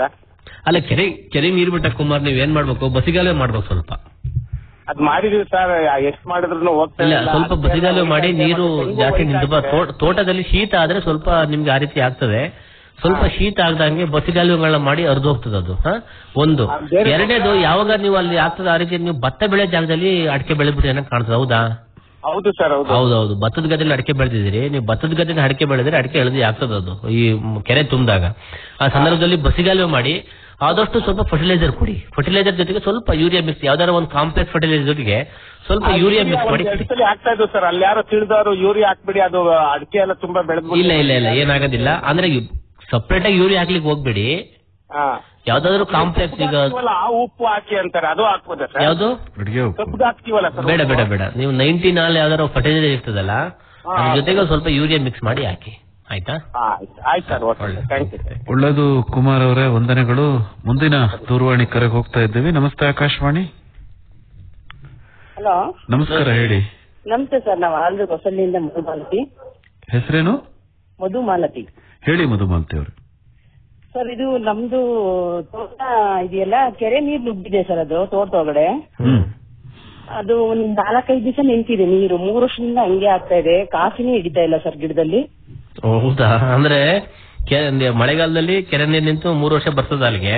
ಅಲ್ಲ ಕೆರೆ ಕೆರೆ ನೀರ್ ಬಿಟ್ಟ ಕುಮಾರ್ ನೀವ್ ಏನ್ ಮಾಡ್ಬೇಕು ಬಸಿಗಾಲುವೆ ಮಾಡ್ಬೇಕು ಸ್ವಲ್ಪ ಅದ್ ಮಾಡಿದೀವಿ ಸರ್ ಎಷ್ಟ್ ಮಾಡಿದ್ರು ಹೋಗ್ತಾ ಇಲ್ಲ ಇಲ್ಲ ಸ್ವಲ್ಪ ಬಸಿಗಾಲುವೆ ಮಾಡಿ ನೀರು ಜಾಸ್ತಿ ನಿಂತು ತೋಟದಲ್ಲಿ ಶೀತ ಆದ್ರೆ ಸ್ವಲ್ಪ ನಿಮ್ಗೆ ಆ ರೀತಿ ಆಗ್ತದೆ ಸ್ವಲ್ಪ ಶೀತ ಆಗದಂಗೆ ಬಸಿಗಾಲುಗಳನ್ನ ಮಾಡಿ ಅರ್ಧ ಹೋಗ್ತದೆ ಅದು ಹ? ಒಂದು ಆ, ಬೇರೆ- ಎರಡನೇದು ಯಾವಾಗ ನೀವು ಅಲ್ಲಿ ಆಗ್ತದೆ ಆ ರೀತಿ ನೀವು ಭತ್ತ ಬೆಳೆ ಜಾಗದಲ್ಲಿ ಅಡಿಕೆ ಬೆಳೆದ್ಬಿಟ್ಟು ಏನೋ ಕಾಣ್ತದೆ ಹೌದಾ ಹೌದು ಸರ್ ಹೌದು ಹೌದೌದು ಭತ್ತದ ಗದ್ದೆಯಲ್ಲಿ ಅಡಿಕೆ ಬೆಳೆದಿದ್ದೀರಿ ನೀವು ಭತ್ತದ ಗದ್ದೆಯಲ್ಲಿ ಅಡಿಕೆ ಬೆಳೆದ್ರೆ ಅಡಿಕೆ ಎಳೆದಿ ಆಗ್ತದೆ ಅದು ಈ ಮ್, ಕೆರೆ ತುಂಬಿದಾಗ ಆ ಸಂದರ್ಭದಲ್ಲಿ ಬಸಿಗಾಲುವೆ ಮಾಡಿ ಆದಷ್ಟು ಸ್ವಲ್ಪ ಫರ್ಟಿಲೈಸರ್ ಕೊಡಿ ಫರ್ಟಿಲೈಸರ್ ಜೊತೆಗೆ ಸ್ವಲ್ಪ ಯೂರಿಯಾ ಮಿಕ್ಸ್ ಯಾವ್ದಾರ ಒಂದು ಕಾಂಪ್ಲೆಕ್ಸ್ ಫರ್ಟಿಲೈಸರ್ ಜೊತೆಗೆ ಸ್ವಲ್ಪ ಯೂರಿಯಾ ಮಿಕ್ಸ್ ಮಾಡಿ ಒಂದ್ ಎರಡ್ ಸಲ ಆಗ್ತಾ ಇದ್ವು ಸರ್ ಅಲ್ಲಿ ಯಾರೋ ತಿಳಿದವರು ಯೂರಿಯಾ ಹಾಕ್ಬಿಡಿ ಅದು ಅಡಿಕೆ ಎಲ್ಲ ತುಂಬಾ ಬೆಳೆದ್ಬಿಟ್ಟು ಇಲ್ಲ ಇಲ್ಲ ಇಲ್ಲ ಏನಾಗೋದಿಲ್ಲ ಅಂದ್ರೆ ಸಪ್ರೇಟ್ ಆಗಿ ಯೂರಿಯಾ ಹಾಕ್ಲಿಕ್ಕೆ ಹೋಗ್ಬೇಡಿ ಹಾ. ಯಾವ್ದಾದ್ರು ಕಾಂಪ್ಲೆಕ್ಸ್ ಈಗ ಹಾಕ್ತೀವಲ್ಲ, ಆ ಉಪ್ಪು ಹಾಕಿ ಅಂತಾರೆ ಅದು ಹಾಕ್ಬೋದಾ ಸರ್ ಯಾವ್ದು ಅಡಿಗೆ ಉಪ್ಪು ಕಬ್ಬು ಹಾಕ್ತೀವಲ್ಲ ಸರ್ ಬೇಡ ಬೇಡ ಬೇಡ ನೀವು ನೈನ್ಟಿ ನಾಲ್ ಯಾವ್ದಾದ್ರು ಫರ್ಟಿಲೈಸರ್ ಇರ್ತದಲ್ಲ ಅದ್ರ ಜೊತೆಗೆ ಒಂದ್ ಸ್ವಲ್ಪ ಯೂರಿಯಾ ಮಿಕ್ಸ್ ಮಾಡಿ ಹಾಕಿ ಆಯ್ತಾ ಹಾ, ಆಯ್ತು ಆಯ್ತು ಸರ್ ಓಕೆ ಥ್ಯಾಂಕ್ ಯು ಒಳ್ಳೇದು ಕುಮಾರ್ ಅವರೇ ವಂದನೆಗಳು ಮುಂದಿನ ದೂರವಾಣಿ ಕರೆಗೆ ಹೋಗ್ತಾ ಇದ್ದೀವಿ ನಮಸ್ತೆ ಆಕಾಶವಾಣಿ ಹಲೋ ನಮಸ್ಕಾರ ಹೇಳಿ ನಮಸ್ತೆ ಸರ್ ನಾವು ಆಂಧ್ರ ಹೊಸಳ್ಳಿಯಿಂದ ಮಧುಮಾಲತಿ ಹೆಸರೇನು ಮಧುಮಾಲತಿ ಹೇಳಿ ಮಧುಮಾಲತಿ ಅವರು ಸರ್ ಇದು ನಮ್ದು ತೋಟ ಇದೆಯಲ್ಲ ಕೆರೆ ನೀರ್ ನುಗ್ಗಿದೆ ಸರ್ ಅದು ತೋಟ ಒಳಗಡೆ ಹ್ಮ್ ಅದು ಒಂದ್ ನಾಲ್ಕೈದು ದಿವಸ ನಿಂತಿದೆ ನೀರು ಮೂರು ವರ್ಷದಿಂದ ಹಂಗೆ ಆಗ್ತಾ ಇದೆ ಕಾಫಿನೇ ಹಿಡಿತಾ ಇಲ್ಲ ಸರ್ ಗಿಡದಲ್ಲಿ ಹೌದಾ ಅಂದ್ರೆ ಕೆ- ಅಂದ್ರೆ ಮಳೆಗಾಲದಲ್ಲಿ ಕೆರೆ ನೀರು ನಿಂತು ಮೂರು ವರ್ಷ ಬರ್ತದ ಅಲ್ಲಿಗೆ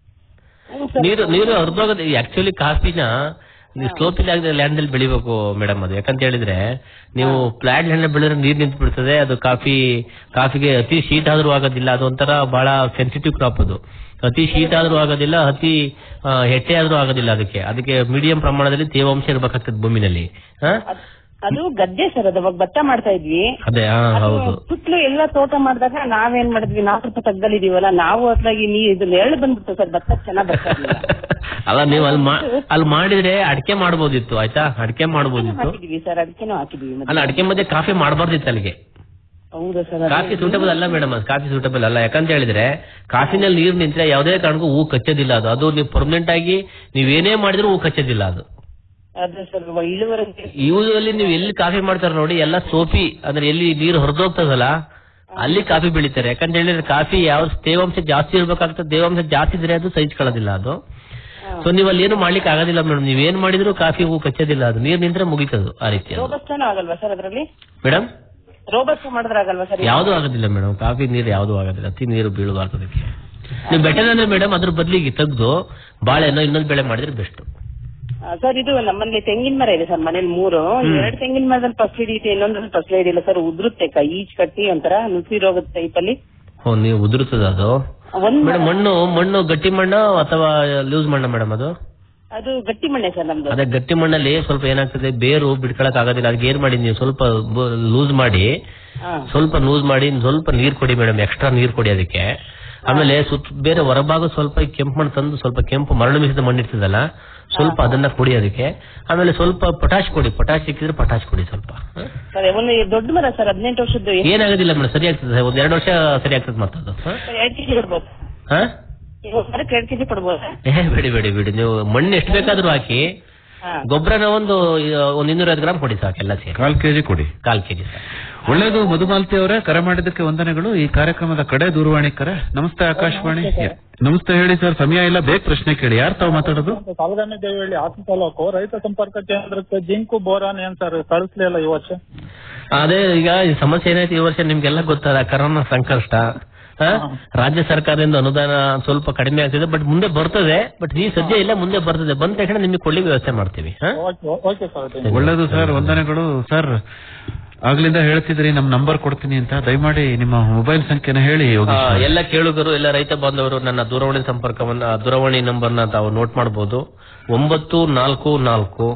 ಹ್ಮ್ ಸರ್. ನೀರು ನೀರು ಹರಿದೋಗದೆ ಆಕ್ಚುಲಿ ಕಾಫಿನ ನೀವು ಸ್ಲೋಪ್ ಇಲ್ಲ ಲ್ಯಾಂಡ್ ಅಲ್ಲಿ ಬೆಳಿಬೇಕು ಮೇಡಮ್ ಅದು ಯಾಕಂತ ಹೇಳಿದ್ರೆ ನೀವು ಪ್ಲಾಂಟ್ ಲ್ಯಾಂಡ್ ಬೆಳೆದ್ರೆ ನೀರ್ ನಿಂತು ಬಿಡ್ತದೆ ಅದು ಕಾಫಿ ಕಾಫಿಗೆ ಅತಿ ಶೀತ ಆದ್ರೂ ಆಗೋದಿಲ್ಲ ಅದು ಒಂಥರ ಬಹಳ ಸೆನ್ಸಿಟಿವ್ ಕ್ರಾಪ್ ಅದು ಅತಿ ಶೀತ ಆದ್ರೂ ಆಗೋದಿಲ್ಲ ಅತಿ ಆ, ಹೆಟ್ಟೆ ಆದ್ರೂ ಆಗೋದಿಲ್ಲ ಅದಕ್ಕೆ ಅದಕ್ಕೆ ಮೀಡಿಯಂ ಪ್ರಮಾಣದಲ್ಲಿ ತೇವಾಂಶ ಇರ್ಬೇಕಾಗ್ತದೆ ಭೂಮಿನಲ್ಲಿ ಹಾ ಅದ್- ಅದು ಗದ್ದೆ ಸರ್ ಅದು ಅವಾಗ ಭತ್ತ ಮಾಡ್ತಾ ಇದ್ವಿ ಅದೇ ಹಾ ಹೌದು ಸುತ್ತಲೂ ಎಲ್ಲ ತೋಟ ಮಾಡಿದಾಗ ನಾವೇನ್ ಮಾಡಿದ್ವಿ ನಾವು ಸ್ವಲ್ಪ ತಗ್ಗಲಿದೀವಲ್ಲ ನಾವು ಅದ್ರಾಗಿ ನೀರ್ ಇದು ನೆರಳು ಬಂದ್ಬಿಡ್ತು ಸರ್ ಭತ್ತ ಚೆನ್ನಾಗ್ ಬರ್ತಾ ಇರ್ಲಿಲ್ಲ ಅಲ್ಲ ನೀವು ಅಲ್ಲಿ ಮಾ- ಅಲ್ಲಿ ಮಾಡಿದ್ರೆ ಅಡಿಕೆ ಮಾಡ್ಬೋದಿತ್ತು ಆಯ್ತಾ ಅಡಿಕೆ ಮಾಡ್ಬೋದಿತ್ತು ಹಾಕಿದೀವಿ ಸರ್ ಅದಕ್ಕೇನೋ ಹಾಕಿದೀವಿ ಮತ್ತೆ. ಅಲ್ಲ ಅಡಿಕೆ ಮಧ್ಯೆ ಕಾಫಿ ಮಾಡಬಾರ್ದಿತ್ತು ಅಲ್ಲಿಗೆ ಹೌದಾ ಸರ್ ಕಾಫಿ ಸೂಟಬಲ್ ಅಲ್ಲ ಮೇಡಮ್ ಅದು ಕಾಫಿ ಸೂಟಬಲ್ ಅಲ್ಲ ಯಾಕಂತ ಹೇಳಿದ್ರೆ ಕಾಫಿನಲ್ಲಿ ನೀರು ನಿಂತ್ರೆ ಯಾವುದೇ ಕಾರಣಕ್ಕೂ ಹೂ ಕಚ್ಚೋದಿಲ್ಲ ಅದು ಅದು ನೀವು ಪರ್ಮನೆಂಟ್ ಆಗಿ ನೀವೇನೇ ಮಾಡಿದ್ರು ಹೂ ಕಚ್ಚೋದಿಲ್ಲ ಅದು ಅದೇ ಸರ್ ಇಳುವರಿ ಯೂಶುವಲಿ ನೀವು ಎಲ್ಲಿ ಕಾಫಿ ಮಾಡ್ತಾರೆ ನೋಡಿ ಎಲ್ಲ ಸೋಪಿ ಅಂದ್ರೆ ಎಲ್ಲಿ ನೀರು ಹೊರದೋಗ್ತದಲ್ಲ ಅಲ್ಲಿ ಕಾಫಿ ಬೆಳಿತಾರೆ ಯಾಕಂತ ಹೇಳಿದ್ರೆ ಕಾಫಿ ಯಾವ ತೇವಾಂಶ ಜಾಸ್ತಿ ಇರ್ಬೇಕಾಗ್ತದೆ ತೇವಾಂಶ ಜಾಸ್ತಿ ಇದ್ರೆ ಅದು ಸಹಿಸ್ಕೊಳ್ಳೋದಿಲ್ಲ ಅದು ಸೊ ನೀವು ಅಲ್ಲಿ ಏನು ಮಾಡ್ಲಿಕ್ಕೆ ಆಗೋದಿಲ್ಲ ಮೇಡಮ್ ನೀವ್ ಏನ್ ಮಾಡಿದ್ರು ಕಾಫಿ ಹೂ ಕಚ್ಚೋದಿಲ್ಲ ಅದು ನೀರ್ ನಿಂತ್ರೆ ಮುಗಿತದು ಆ ರೀತಿ ಅದು ರೋಬಸ್ಟಾನು ಆಗಲ್ವಾ ಸರ್ ಅದರಲ್ಲಿ ಮೇಡಮ್ ರೋಬಸ್ಟ್ ಮಾಡಿದ್ರೆ ಆಗಲ್ವಾ ಸರ್ ಯಾವ್ದು ಆಗೋದಿಲ್ಲ ಮೇಡಮ್ ಕಾಫಿ ನೀರು ಯಾವ್ದು ಆಗೋದಿಲ್ಲ ಅತಿ ನೀರು ಬೀಳಬಾರ್ದು ಅದಕ್ಕೆ ನೀವು ಬೆಟರ್ ಅಂದ್ರೆ ಮೇಡಮ್ ಅದ್ರ ಬದಲಿಗೆ ತೆಗೆದು ಬಾಳೆನೋ ಇನ್ನೊಂದು ಬೆಳೆ ಮಾಡಿದ್ರೆ ಬೆಸ್ಟ್ ಸರ್ ಇದು ನಮ್ಮಲ್ಲಿ ತೆಂಗಿನ ಮರ ಇದೆ ಸರ್ ಮನೇಲಿ ಮೂರು ಎರಡು ತೆಂಗಿನ ಮರದಲ್ಲಿ ಫಸ್ಟ್ ಹಿಡಿಯುತ್ತೆ ಇನ್ನೊಂದ್ರಲ್ಲಿ ಫಸ್ಟ್ ಹಿಡಿಯಿಲ್ಲ ಸರ್ ಉದುರುತ್ತೆ ಕೈ ಈಚ್ ಕಟ್ಟಿ ಒಂಥರ ನುಸಿ ರೋಗದ ಟೈಪ್ ಅಲ್ಲಿ ಓ ನೀವು ಉದುರುತ್ತದ ಅದು ಒಂದ್ ಮೇಡಮ್ ಮಣ್ಣು ಮಣ್ಣು ಗಟ್ಟಿ ಮಣ್ಣು ಅಥವಾ ಲೂಸ್ ಮಣ್ಣು ಮೇಡಮ್ ಅದು ಅದು ಗಟ್ಟಿ ಮಣ್ಣೆ ಸರ್ ನಮ್ದು ಅದೇ ಗಟ್ಟಿ ಮಣ್ಣಲ್ಲಿ ಸ್ವಲ್ಪ ಏನಾಗ್ತದೆ ಬೇರು ಬಿಡ್ಕೊಳಕ್ ಆಗೋದಿಲ್ಲ ಅದಕ್ಕೆ ಏನ್ ಮಾಡಿ ನೀವು ಸ್ವಲ್ಪ ಲೂಸ್ ಮಾಡಿ ಹಾ. ಸ್ವಲ್ಪ ಲೂಸ್ ಮಾಡಿ ಸ್ವಲ್ಪ ನೀರ್ ಕೊಡಿ ಮೇಡಮ್ ಎಕ್ಸ್ಟ್ರಾ ನೀರ್ ಕೊಡಿ ಅದಕ್ಕೆ ಆಮೇಲೆ ಸುತ್ತ ಬೇರೆ ಹೊರಭಾಗ ಸ್ವಲ್ಪ ಈ ಕೆಂಪು ಮಣ್ಣು ತಂದು ಸ್ವಲ್ಪ ಕೆಂಪು ಮರಳು ಮಿಶ್ರಿತ ಮಣ್ಣು ಇರ್ತದಲ್ಲ ಸ್ವಲ್ಪ ಅದನ್ನ ಕೊಡಿ ಅದಕ್ಕೆ ಆಮೇಲೆ ಸ್ವಲ್ಪ ಪೊಟಾಶ್ ಕೊಡಿ ಪೊಟಾಶ್ ಸಿಕ್ಕಿದ್ರೆ ಪೊಟಾಶ್ ಕೊಡಿ ಸ್ವಲ್ಪ ಹ? ಸರ್ ಒಂದು ದೊಡ್ಡ ಮರ ಸರ್ ಹದಿನೆಂಟು ವರ್ಷದ್ದು ಏನಾಗೋದಿಲ್ಲ ಮೇಡಮ್ ಸರಿ ಆಗ್ತದೆ ಒಂದ್ ಎರಡು ವರ್ಷ ಸರಿ ಆಗ್ತದೆ ಮತ್ತದು ಹ? ಎರಡು ಕೆಜಿ ಕೊಡ್ಬೋದು ಹ? ಇವಾಗ ಮರಕ್ಕೆ ಎರಡು ಕೆಜಿ ಕೊಡ್ಬೋದಾ ಏ ಬೇಡಿ ಬೇಡಿ ಬೇಡಿ ನೀವು ಮಣ್ಣು ಎಷ್ಟು ಬೇಕಾದ್ರೂ ಹಾಕಿ ಹಾ ಗೊಬ್ಬರನ ಒಂದು ಒಂದು ಇನ್ನೂರೈವತ್ತು ಗ್ರಾಮ್ ಕೊಡಿ ಸಾಕು ಎಲ್ಲ ಸೇರಿ ಕಾಲ್ ಕೆಜಿ ಕೊಡಿ ಕಾಲ್ ಕೆಜಿ ಸರ್ ಒಳ್ಳೇದು ಮಧುಮಾಲತಿ ಅವರೇ ಕರೆ ಮಾಡಿದ್ದಕ್ಕೆ ವಂದನೆಗಳು ಈ ಕಾರ್ಯಕ್ರಮದ ಕಡೆ ದೂರವಾಣಿ ಕರೆ ನಮಸ್ತೆ ಆಕಾಶವಾಣಿ ನಮಸ್ತೆ ಹೇಳಿ ಸರ್ ಸಮಯ ಇಲ್ಲ ಬೇಗ ಪ್ರಶ್ನೆ ಕೇಳಿ ಯಾರು ತಾವು ಮಾತಾಡೋದು ಸಾಲಗಾನೆ ದೇವಳ್ಳಿ ಹಾಸನ ತಾಲೂಕು ರೈತ ಸಂಪರ್ಕ ಕೇಂದ್ರಕ್ಕೆ ಜಿಂಕು ಬೋರಾನ್ ಏನ್ ಸರ್ ಕಳಿಸ್ಲಿಲ್ಲ ಈ ವರ್ಷ ಅದೇ ಈಗ ಈ ಸಮಸ್ಯೆ ಏನಾಯ್ತು ಈ ವರ್ಷ ನಿಮ್ಗೆಲ್ಲ ಗೊತ್ತದ ಕರೋನಾ ಸಂಕಷ್ಟ ಆ? ರಾಜ್ಯ ಸರ್ಕಾರದಿಂದ ಅನುದಾನ ಸ್ವಲ್ಪ ಕಡಿಮೆ ಆಗ್ತಿದೆ ಬಟ್ ಮುಂದೆ ಬರ್ತದೆ ಬಟ್ ಈ ಸದ್ಯ ಇಲ್ಲ ಮುಂದೆ ಬರ್ತದೆ ಬಂದ ತಕ್ಷಣ ನಿಮಗೆ ಕೊಳ್ಳಿಗೆ ವ್ಯವಸ್ಥೆ ಮಾಡ್ತೀವಿ ಹಾ? ಓಕೆ ಓಕೆ ಸರ್ ಒಳ್ಳೇದು ಸರ್ ವಂದನೆಗಳು ಸರ್ ಆಗ್ಲಿಂದ ಹೇಳ್ತಿದ್ರಿ ನಮ್ ನಂಬರ್ ಕೊಡ್ತೀನಿ ಅಂತ ದಯಮಾಡಿ ನಿಮ್ಮ ಮೊಬೈಲ್ ಸಂಖ್ಯೆನ ಹೇಳಿ ಆ, ಯೋಗೇಶ್ ಅವರೇ. ಎಲ್ಲ ಕೇಳುಗರು ಎಲ್ಲ ರೈತ ಬಾಂಧವರು ನನ್ನ ದೂರವಾಣಿ ಸಂಪರ್ಕವನ್ನ ದೂರವಾಣಿ ನಂಬರ್ನ ತಾವು ನೋಟ್ ಮಾಡಬಹುದು ಒಂಬತ್ತು ನಾಲ್ಕು ನಾಲ್ಕು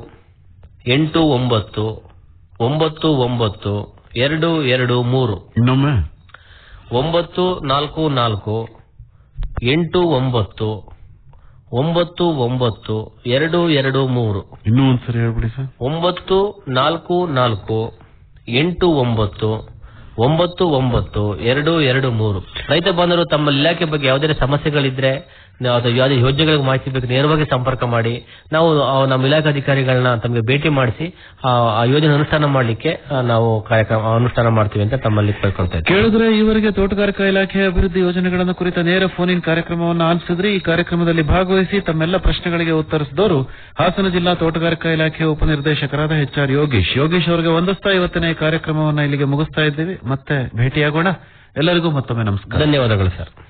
ಎಂಟು ಒಂಬತ್ತು ಒಂಬತ್ತು ಒಂಬತ್ತು ಎರಡು ಎರಡು ಮೂರು ಇನ್ನೊಮ್ಮೆ ಒಂಬತ್ತು ನಾಲ್ಕು ನಾಲ್ಕು ಎಂಟು ಒಂಬತ್ತು ಒಂಬತ್ತು ಒಂಬತ್ತು ಎರಡು ಎರಡು ಮೂರು ಇನ್ನೂ ಒಂದ್ಸರಿ ಹೇಳ್ಬಿಡಿ ಸರ್ ಒಂಬತ್ತು ನಾಲ್ಕು ನಾಲ್ಕು ಎಂಟು ಒಂಬತ್ತು ಒಂಬತ್ತು ಒಂಬತ್ತು ಎರಡು ಎರಡು ಮೂರು ರೈತ ಬಾಂಧವರು ತಮ್ಮ ಇಲಾಖೆ ಬಗ್ಗೆ ಯಾವುದೇ ಸಮಸ್ಯೆಗಳಿದ್ರೆ ನಾವು ಅದು ಯಾವುದೇ ಯೋಜನೆಗಳಿಗೆ ಮಾಹಿತಿ ಬೇಕು ನೇರವಾಗಿ ಸಂಪರ್ಕ ಮಾಡಿ ನಾವು ಆ ನಮ್ಮ ಇಲಾಖೆ ಅಧಿಕಾರಿಗಳನ್ನ ತಮಗೆ ಭೇಟಿ ಮಾಡಿಸಿ ಆ ಆ ಯೋಜನೆ ಅನುಷ್ಠಾನ ಮಾಡಲಿಕ್ಕೆ ನಾವು ಕಾರ್ಯಕ್ರಮ ಅನುಷ್ಠಾನ ಮಾಡ್ತೀವಿ ಅಂತ ತಮ್ಮಲ್ಲಿ ಕೇಳ್ಕೊಳ್ತಾ ಇದ್ದೀವಿ ಕೇಳಿದ್ರೆ ಈವರೆಗೆ ತೋಟಗಾರಿಕಾ ಇಲಾಖೆ ಅಭಿವೃದ್ಧಿ ಯೋಜನೆಗಳನ್ನು ಕುರಿತ ನೇರ ಫೋನ್ ಇನ್ ಕಾರ್ಯಕ್ರಮವನ್ನು ಆಲಿಸಿದ್ರಿ ಈ ಕಾರ್ಯಕ್ರಮದಲ್ಲಿ ಭಾಗವಹಿಸಿ ತಮ್ಮೆಲ್ಲ ಪ್ರಶ್ನೆಗಳಿಗೆ ಉತ್ತರಿಸಿದವರು ಹಾಸನ ಜಿಲ್ಲಾ ತೋಟಗಾರಿಕಾ ಇಲಾಖೆ ಉಪನಿರ್ದೇಶಕರಾದ ಎಚ್ ಆರ್ ಯೋಗೀಶ್ ಯೋಗೀಶ್ ಅವರಿಗೆ ಒಂದಸ್ತಾ ಇವತ್ತಿನ ಈ ಕಾರ್ಯಕ್ರಮವನ್ನು ಇಲ್ಲಿಗೆ ಮುಗಿಸ್ತಾ ಇದ್ದೀವಿ ಮತ್ತೆ ಭೇಟಿಯಾಗೋಣ ಎಲ್ಲರಿಗೂ ಮತ್ತೊಮ್ಮೆ ನಮಸ್ಕಾರ ಧನ್ಯವಾದಗಳು ಸರ್